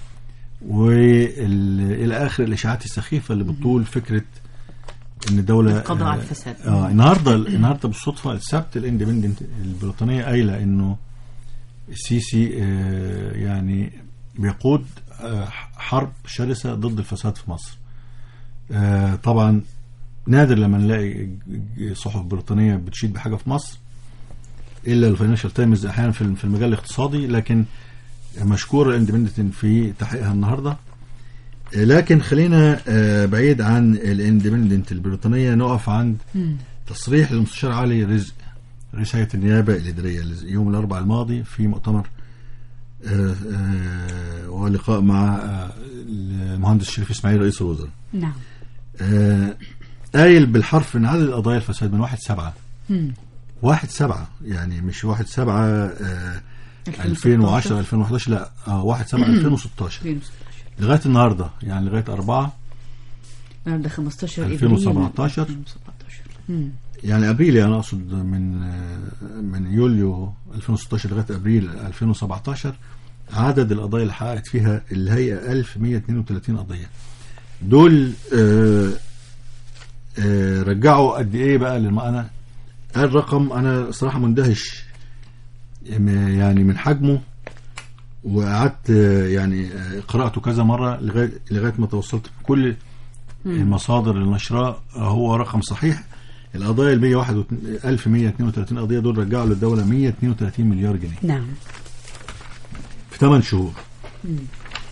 والى اخر الاشاعات السخيفه اللي بتطول فكره ان الدوله القضاء على آه، الفساد. اه النهارده النهارده بالصدفه السبت الاندبندنت البريطانيه قايله انه السيسي آه، يعني بيقود آه، حرب شرسه ضد الفساد في مصر. آه، طبعا نادر لما نلاقي صحف بريطانيه بتشيد بحاجه في مصر الا الفاينانشال تايمز احيانا في في المجال الاقتصادي لكن مشكور الاندبندنت في تحقيقها النهارده آه، لكن خلينا آه، بعيد عن الاندبندنت البريطانيه نقف عند تصريح للمستشار علي رزق رئيس هيئه النيابه الاداريه يوم الاربعاء الماضي في مؤتمر آه، آه، ولقاء مع آه، المهندس شريف اسماعيل رئيس الوزراء نعم آه، قايل بالحرف ان عدد القضايا الفساد من واحد سبعة مم. واحد سبعة يعني مش واحد سبعة آه 2016. 2010 2011 لا آه واحد سبعة 2016 2016 لغاية النهاردة يعني لغاية أربعة النهارده 15 ابريل 2017. 2017 مم. يعني ابريل يعني اقصد من آه، من يوليو 2016 لغايه ابريل 2017 عدد القضايا اللي حققت فيها الهيئه 1132 قضيه دول آه، آه، رجعوا قد ايه بقى لما انا الرقم انا صراحه مندهش م- يعني من حجمه وقعدت آه، يعني آه، قراته كذا مره لغايه لغايه ما توصلت كل المصادر اللي نشراه هو رقم صحيح القضايا ال 1132 قضيه دول رجعوا للدوله 132 مليار جنيه نعم في 8 شهور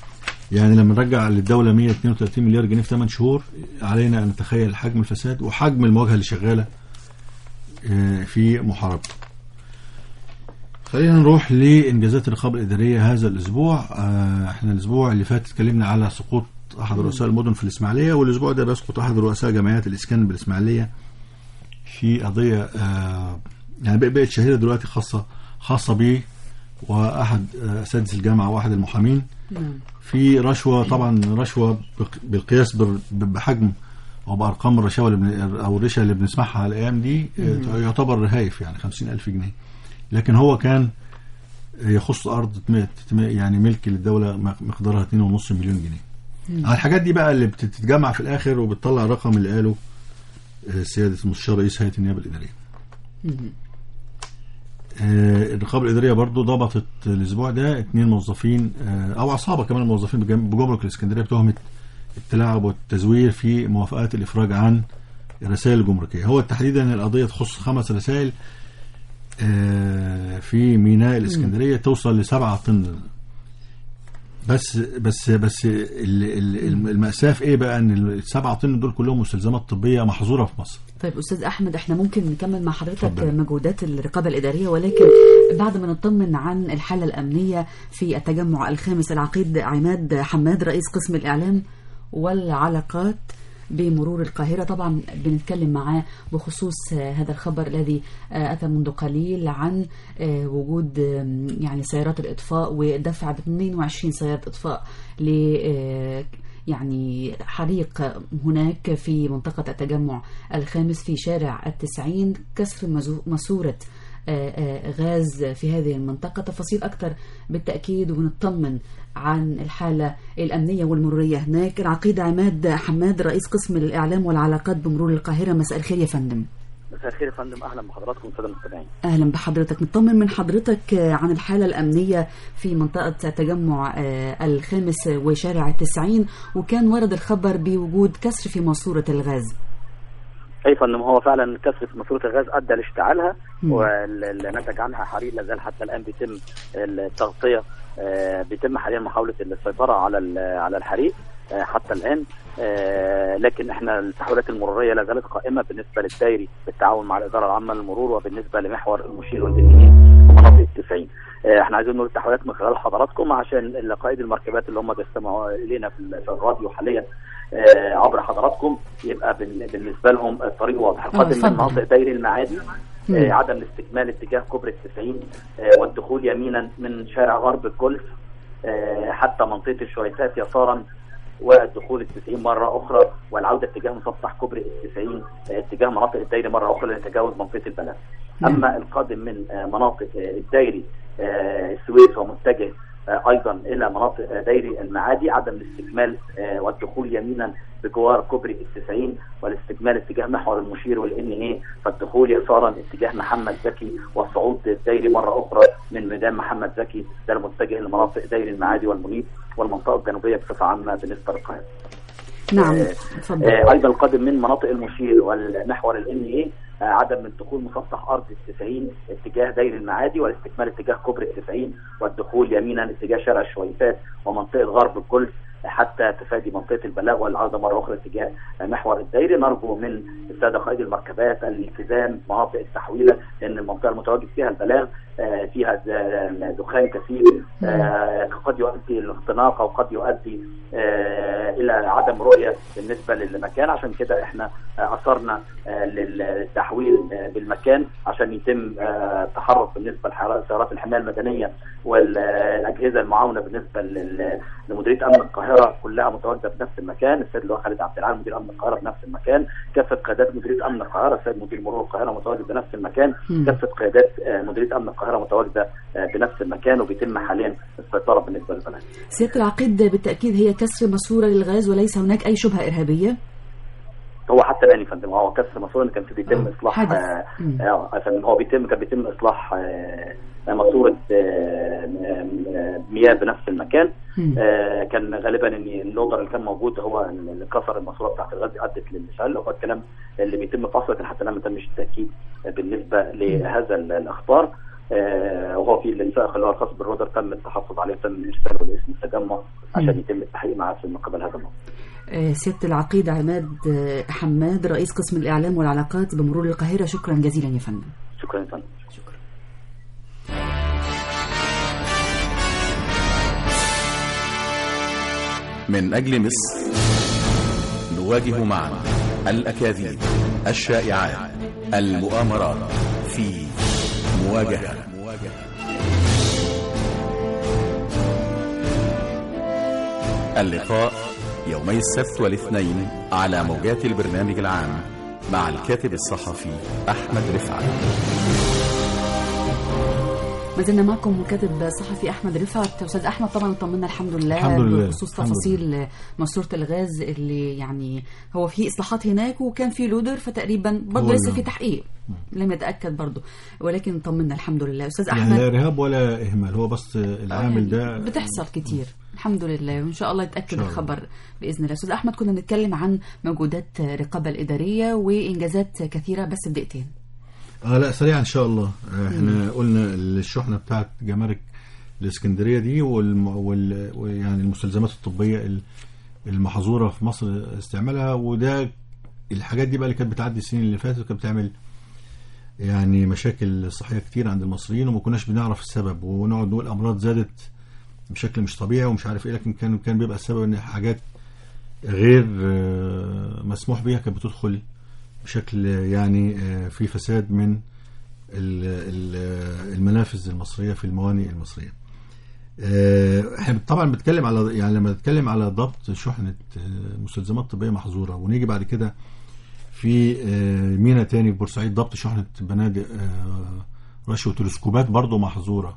يعني لما نرجع للدوله 132 مليار جنيه في 8 شهور علينا ان نتخيل حجم الفساد وحجم المواجهه اللي شغاله آه، في محاربته. خلينا نروح لانجازات الرقابه الاداريه هذا الاسبوع آه، احنا الاسبوع اللي فات اتكلمنا على سقوط احد رؤساء المدن في الاسماعيليه والاسبوع ده بيسقط احد رؤساء جمعيات الاسكان بالاسماعيليه في قضيه آه، يعني بق- بقت شهيره دلوقتي خاصه خاصه بيه واحد آه، اساتذه الجامعه واحد المحامين نعم في رشوه طبعا رشوه بق- بالقياس بر- بحجم او بارقام الرشاوى اللي بن- او الرشا اللي بنسمعها الايام دي آه، يعتبر رهايف يعني 50000 جنيه لكن هو كان يخص ارض تم- تم- يعني ملك للدوله مقدارها 2.5 مليون جنيه على الحاجات دي بقى اللي بتتجمع في الاخر وبتطلع الرقم اللي قاله آه، سياده المستشار رئيس هيئه النيابه الاداريه آه، الرقابه الاداريه برضو ضبطت الاسبوع ده اثنين موظفين آه، او عصابه كمان موظفين بجم- بجمرك الاسكندريه بتهمه التلاعب والتزوير في موافقات الافراج عن الرسائل الجمركيه هو تحديدا القضيه تخص خمس رسائل آه، في ميناء الاسكندريه توصل لسبعة طن بس بس بس ال- ال- المأساة في ايه بقى ان السبعة طن دول كلهم مستلزمات طبية محظورة في مصر طيب استاذ احمد احنا ممكن نكمل مع حضرتك اتفضل. مجهودات الرقابه الاداريه ولكن بعد ما نطمن عن الحاله الامنيه في التجمع الخامس العقيد عماد حماد رئيس قسم الاعلام والعلاقات بمرور القاهرة طبعا بنتكلم معاه بخصوص آه، هذا الخبر الذي آه، أتى منذ قليل عن آه، وجود آم، يعني سيارات الإطفاء ودفع ب 22 سيارة إطفاء ل آه، يعني حريق هناك في منطقة التجمع الخامس في شارع التسعين كسر مزو- ماسورة آه، آه، غاز في هذه المنطقة تفاصيل أكثر بالتأكيد ونطمن عن الحالة الأمنية والمرورية هناك العقيد عماد حماد رئيس قسم الإعلام والعلاقات بمرور القاهرة مساء الخير يا فندم مساء الخير يا فندم اهلا بحضراتكم الساده المستمعين أهلا بحضرتك نطمن من حضرتك آه، عن الحالة الأمنية في منطقة التجمع آه، الخامس وشارع التسعين وكان ورد الخبر بوجود كسر في ماسورة الغاز اي يا فندم هو فعلا كسر في ماسوره الغاز ادى لاشتعالها مم. واللي نتج عنها حريق لا زال حتى الان بيتم التغطيه آه، بيتم حاليا محاوله السيطره على ال- على الحريق آه، حتى الان آه، لكن احنا التحويلات المروريه لا زالت قائمه بالنسبه للدائري بالتعاون مع الاداره العامه للمرور وبالنسبه لمحور المشير والدنيا ومناطق التسعين آه، احنا عايزين نقول التحويلات من خلال حضراتكم عشان قائد المركبات اللي هم بيستمعوا الينا في ال- في الراديو حاليا آه، عبر حضراتكم يبقى بال- بالنسبه لهم الطريق واضح القادم اتفضل. من مناطق دايري المعادي مم. آه، عدم الاستكمال اتجاه كوبري التسعين آه، والدخول يمينا من شارع غرب الجولف آه، حتى منطقه الشويسات يسارا والدخول التسعين مرة أخرى والعودة اتجاه مسطح كوبري التسعين آه، اتجاه مناطق الدايري مرة أخرى لنتجاوز منطقة البلد نعم. أما القادم من آه، مناطق آه، الدايري آه، السويس ومتجه آه، أيضا إلى مناطق آه، دايري المعادي عدم الاستكمال آه، والدخول يمينا بجوار كوبري التسعين والاستكمال اتجاه محور المشير والان ايه فالدخول يسارا اتجاه محمد زكي والصعود الدايري مره اخرى من ميدان محمد زكي ده المتجه لمناطق دايري المعادي والمنيب والمنطقه الجنوبيه بصفه عامه بالنسبه للقاهره. نعم آه، اتفضل آه، ايضا القادم من مناطق المشير والمحور الان ايه عدم من دخول مسطح ارض التسعين اتجاه داير المعادي والاستكمال اتجاه كوبري التسعين والدخول يمينا اتجاه شارع الشويفات ومنطقه غرب الجولف حتى تفادي منطقه البلاغ والعوده مره اخرى اتجاه محور الدايري نرجو من الساده قائد المركبات الالتزام مناطق التحويله لان المنطقه المتواجد فيها البلاغ آه، فيها د- دخان كثير آه، قد يؤدي الاختناق او قد يؤدي آه، الى عدم رؤيه بالنسبه للمكان عشان كده احنا آه، اثرنا آه، للتحويل آه، بالمكان عشان يتم آه، تحرك بالنسبه لسيارات الحمايه المدنيه والاجهزه المعاونه بالنسبه لل- لمديريه امن القاهره كلها متواجده في نفس المكان السيد اللواء خالد عبد العال مدير امن القاهره في نفس المكان كافه قيادات مديريه امن القاهره السيد مدير مرور القاهره متواجد بنفس المكان مم. كافه قيادات آه، مديريه امن القاهره متواجده آه، بنفس المكان وبيتم حاليا السيطره بالنسبه للبلد سيادة العقيد بالتأكيد هي كسر ماسورة للغاز وليس هناك أي شبهة إرهابية هو حتى الان يا فندم هو كسر ماسوره كان في بيتم آه، اصلاح حدث. آه، مم. اه يا فندم هو بيتم كان بيتم اصلاح آه، ماسوره آه، آه، مياه بنفس المكان مم. آه، كان غالبا ان اللودر اللي كان موجود هو اللي كسر الماسوره بتاعت الغاز ادت للمشعل هو الكلام اللي بيتم فحصه لكن حتى الان ما تمش التاكيد بالنسبه لهذا ال- الاخبار آه، وهو في الانفاق اللي هو الخاص بالرودر تم التحفظ عليه تم ارساله لاسم التجمع عشان يتم التحقيق معاه من قبل هذا الموضوع. آه، سيادة العقيد عماد آه، حماد رئيس قسم الإعلام والعلاقات بمرور القاهرة شكرا جزيلا يا فندم شكرا يا فندم. من أجل مصر نواجه معا الأكاذيب الشائعات المؤامرات في مواجهة اللقاء يومي السبت والاثنين على موجات البرنامج العام مع الكاتب الصحفي أحمد رفعت ما زلنا معكم الكاتب صحفي احمد رفعت استاذ احمد طبعا طمنا الحمد لله الحمد لله. بخصوص الحمد تفاصيل ماسوره الغاز اللي يعني هو في اصلاحات هناك وكان في لودر فتقريبا برضه هو لسه اللي- في تحقيق لم يتاكد برضه ولكن طمنا الحمد لله استاذ يعني احمد لا ارهاب ولا اهمال هو بس العامل ده بتحصل كتير الحمد لله وان شاء الله يتاكد شاء الله. الخبر باذن الله استاذ احمد كنا بنتكلم عن موجودات الرقابه الاداريه وانجازات كثيره بس بدقيقتين اه لا سريعا ان شاء الله آه، احنا قلنا الشحنه بتاعت جمارك الاسكندريه دي والم... وال... يعني المستلزمات الطبيه ال- المحظوره في مصر استعمالها وده الحاجات دي بقى اللي كانت بتعدي السنين اللي فاتت وكانت بتعمل يعني مشاكل صحيه كتير عند المصريين وما كناش بنعرف السبب ونقعد نقول امراض زادت بشكل مش طبيعي ومش عارف ايه لكن كان كان بيبقى السبب ان حاجات غير آه، مسموح بيها كانت بتدخل بشكل يعني آه، في فساد من ال- ال- المنافذ المصريه في الموانئ المصريه. آه، احنا طبعا بنتكلم على يعني لما نتكلم على ضبط شحنه آه، مستلزمات طبيه محظوره ونيجي بعد كده في آه، مينا تاني في بورسعيد ضبط شحنه بنادق آه، رش وتلسكوبات برضه محظوره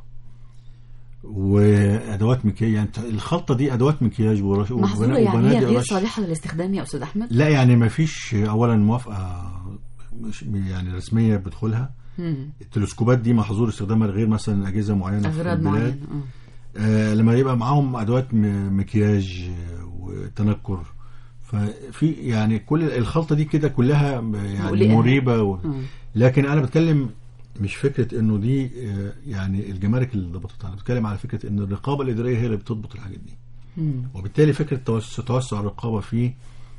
وادوات مكياج يعني الخلطه دي ادوات مكياج ورش محظوره وبنا- يعني هي وبنادق غير رش. صالحه للاستخدام يا استاذ احمد لا يعني ما فيش اولا موافقه مش يعني رسميه بدخولها مم. التلسكوبات دي محظور استخدامها لغير مثلا اجهزه معينه في اغراض البلاد معينه آه. آه لما يبقى معاهم ادوات م- مكياج آه، وتنكر ففي يعني كل الخلطه دي كده كلها يعني مقلقة. مريبه و... آه. لكن انا بتكلم مش فكره انه دي آه، يعني الجمارك اللي ضبطتها انا بتكلم على فكره ان الرقابه الاداريه هي اللي بتضبط الحاجات دي مم. وبالتالي فكره توسع, توسع الرقابه في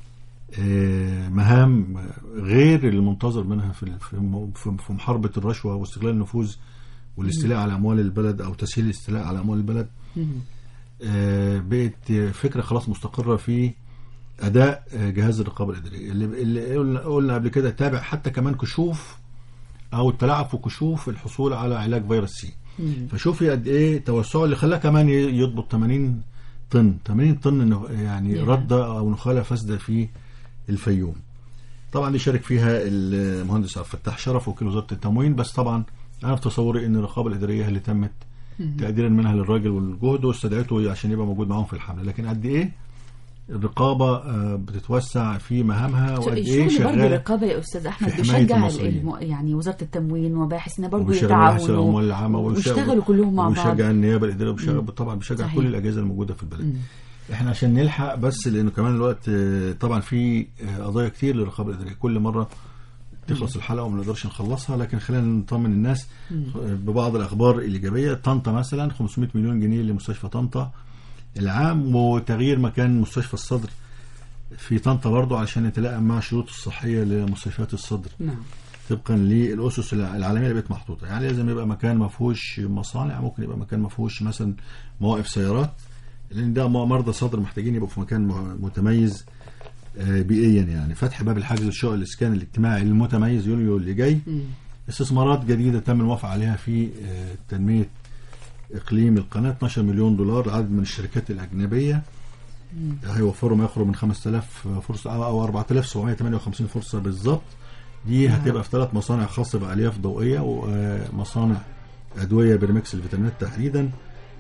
آه، مهام غير المنتظر منها في في م- في في محاربه الرشوه واستغلال النفوذ والاستيلاء على اموال البلد او تسهيل الاستيلاء على اموال البلد مم. آه، بقت فكره خلاص مستقره في اداء آه، جهاز الرقابه الاداريه اللي, اللي قلنا- قلنا قبل كده تابع حتى كمان كشوف او التلاعب في كشوف الحصول على علاج فيروس سي مم. فشوفي قد ايه توسعه اللي خلاه كمان ي- يضبط 80 طن 80 طن إنه يعني يا. رده او نخاله فاسده في الفيوم طبعا دي شارك فيها المهندس عبد الفتاح شرف وكيل وزاره التموين بس طبعا انا في تصوري ان الرقابه الاداريه هي اللي تمت تقديرا منها للراجل والجهد واستدعته عشان يبقى موجود معاهم في الحمله لكن قد ايه الرقابه آه، بتتوسع في مهامها وقد ايه الشغل برضه شغاله الرقابه يا استاذ احمد في حماية بيشجع المصريين. الم... يعني وزاره التموين وباحث انها برضه وبيشغل بحث يتعاونوا الاموال العامه وبيشغل- ويشتغلوا كلهم مع بعض وبيشجع النيابه الاداريه وبيشجع طبعا بيشجع صحيح. كل الاجهزه الموجوده في البلد مم. احنا عشان نلحق بس لانه كمان الوقت آه، طبعا في آه، قضايا كتير للرقابه الاداريه كل مره تخلص الحلقه وما نقدرش نخلصها لكن خلينا نطمن الناس آه، ببعض الاخبار الايجابيه طنطا مثلا 500 مليون جنيه لمستشفى طنطا العام وتغيير مكان مستشفى الصدر في طنطا برضه عشان يتلائم مع الشروط الصحيه لمستشفيات الصدر نعم طبقا للاسس العالميه اللي بقت محطوطه يعني لازم يبقى مكان ما فيهوش مصانع ممكن يبقى مكان ما فيهوش مثلا مواقف سيارات لان ده مرضى صدر محتاجين يبقوا في مكان م- متميز آه، بيئيا يعني فتح باب الحجز الشقق الاسكان الاجتماعي المتميز يوليو اللي جاي مم. استثمارات جديده تم الوافق عليها في آه، تنميه اقليم القناه 12 مليون دولار عدد من الشركات الاجنبيه هيوفروا ما يقرب من 5000 فرصه او أو 4758 فرصه بالظبط دي هتبقى في ثلاث مصانع خاصه بالياف ضوئيه ومصانع ادويه برمكس الفيتامينات تحديدا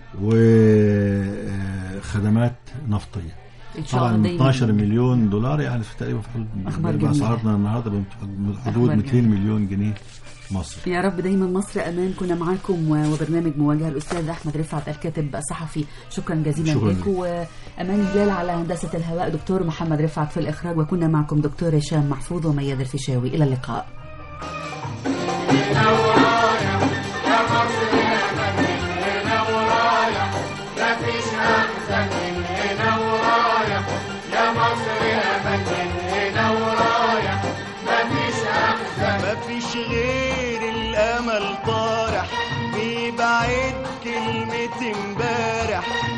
وخدمات نفطيه ان شاء طبعا الله دايما 12 مليون دولار يعني في تقريبا في حدود أخبار بأسعارنا جميلة. اسعارنا النهارده بحدود أخبار 200 جميلة. مليون جنيه مصري يا رب دايما مصر امان كنا معاكم و- وبرنامج مواجهه الاستاذ احمد رفعت الكاتب الصحفي شكرا جزيلا شكراً لك وامان هلال على هندسه الهواء دكتور محمد رفعت في الاخراج وكنا معكم دكتور هشام محفوظ ومياد الفيشاوي الى اللقاء يا مصر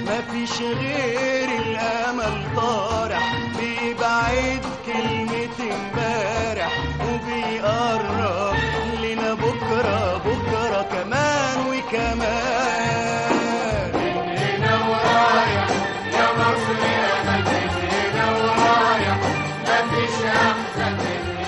مفيش غير الامل طارح بيبعد كلمة امبارح وبيقرب لنا بكرة بكرة كمان وكمان هنا ورايح يا مصر يا مجد هنا ورايح مفيش احسن من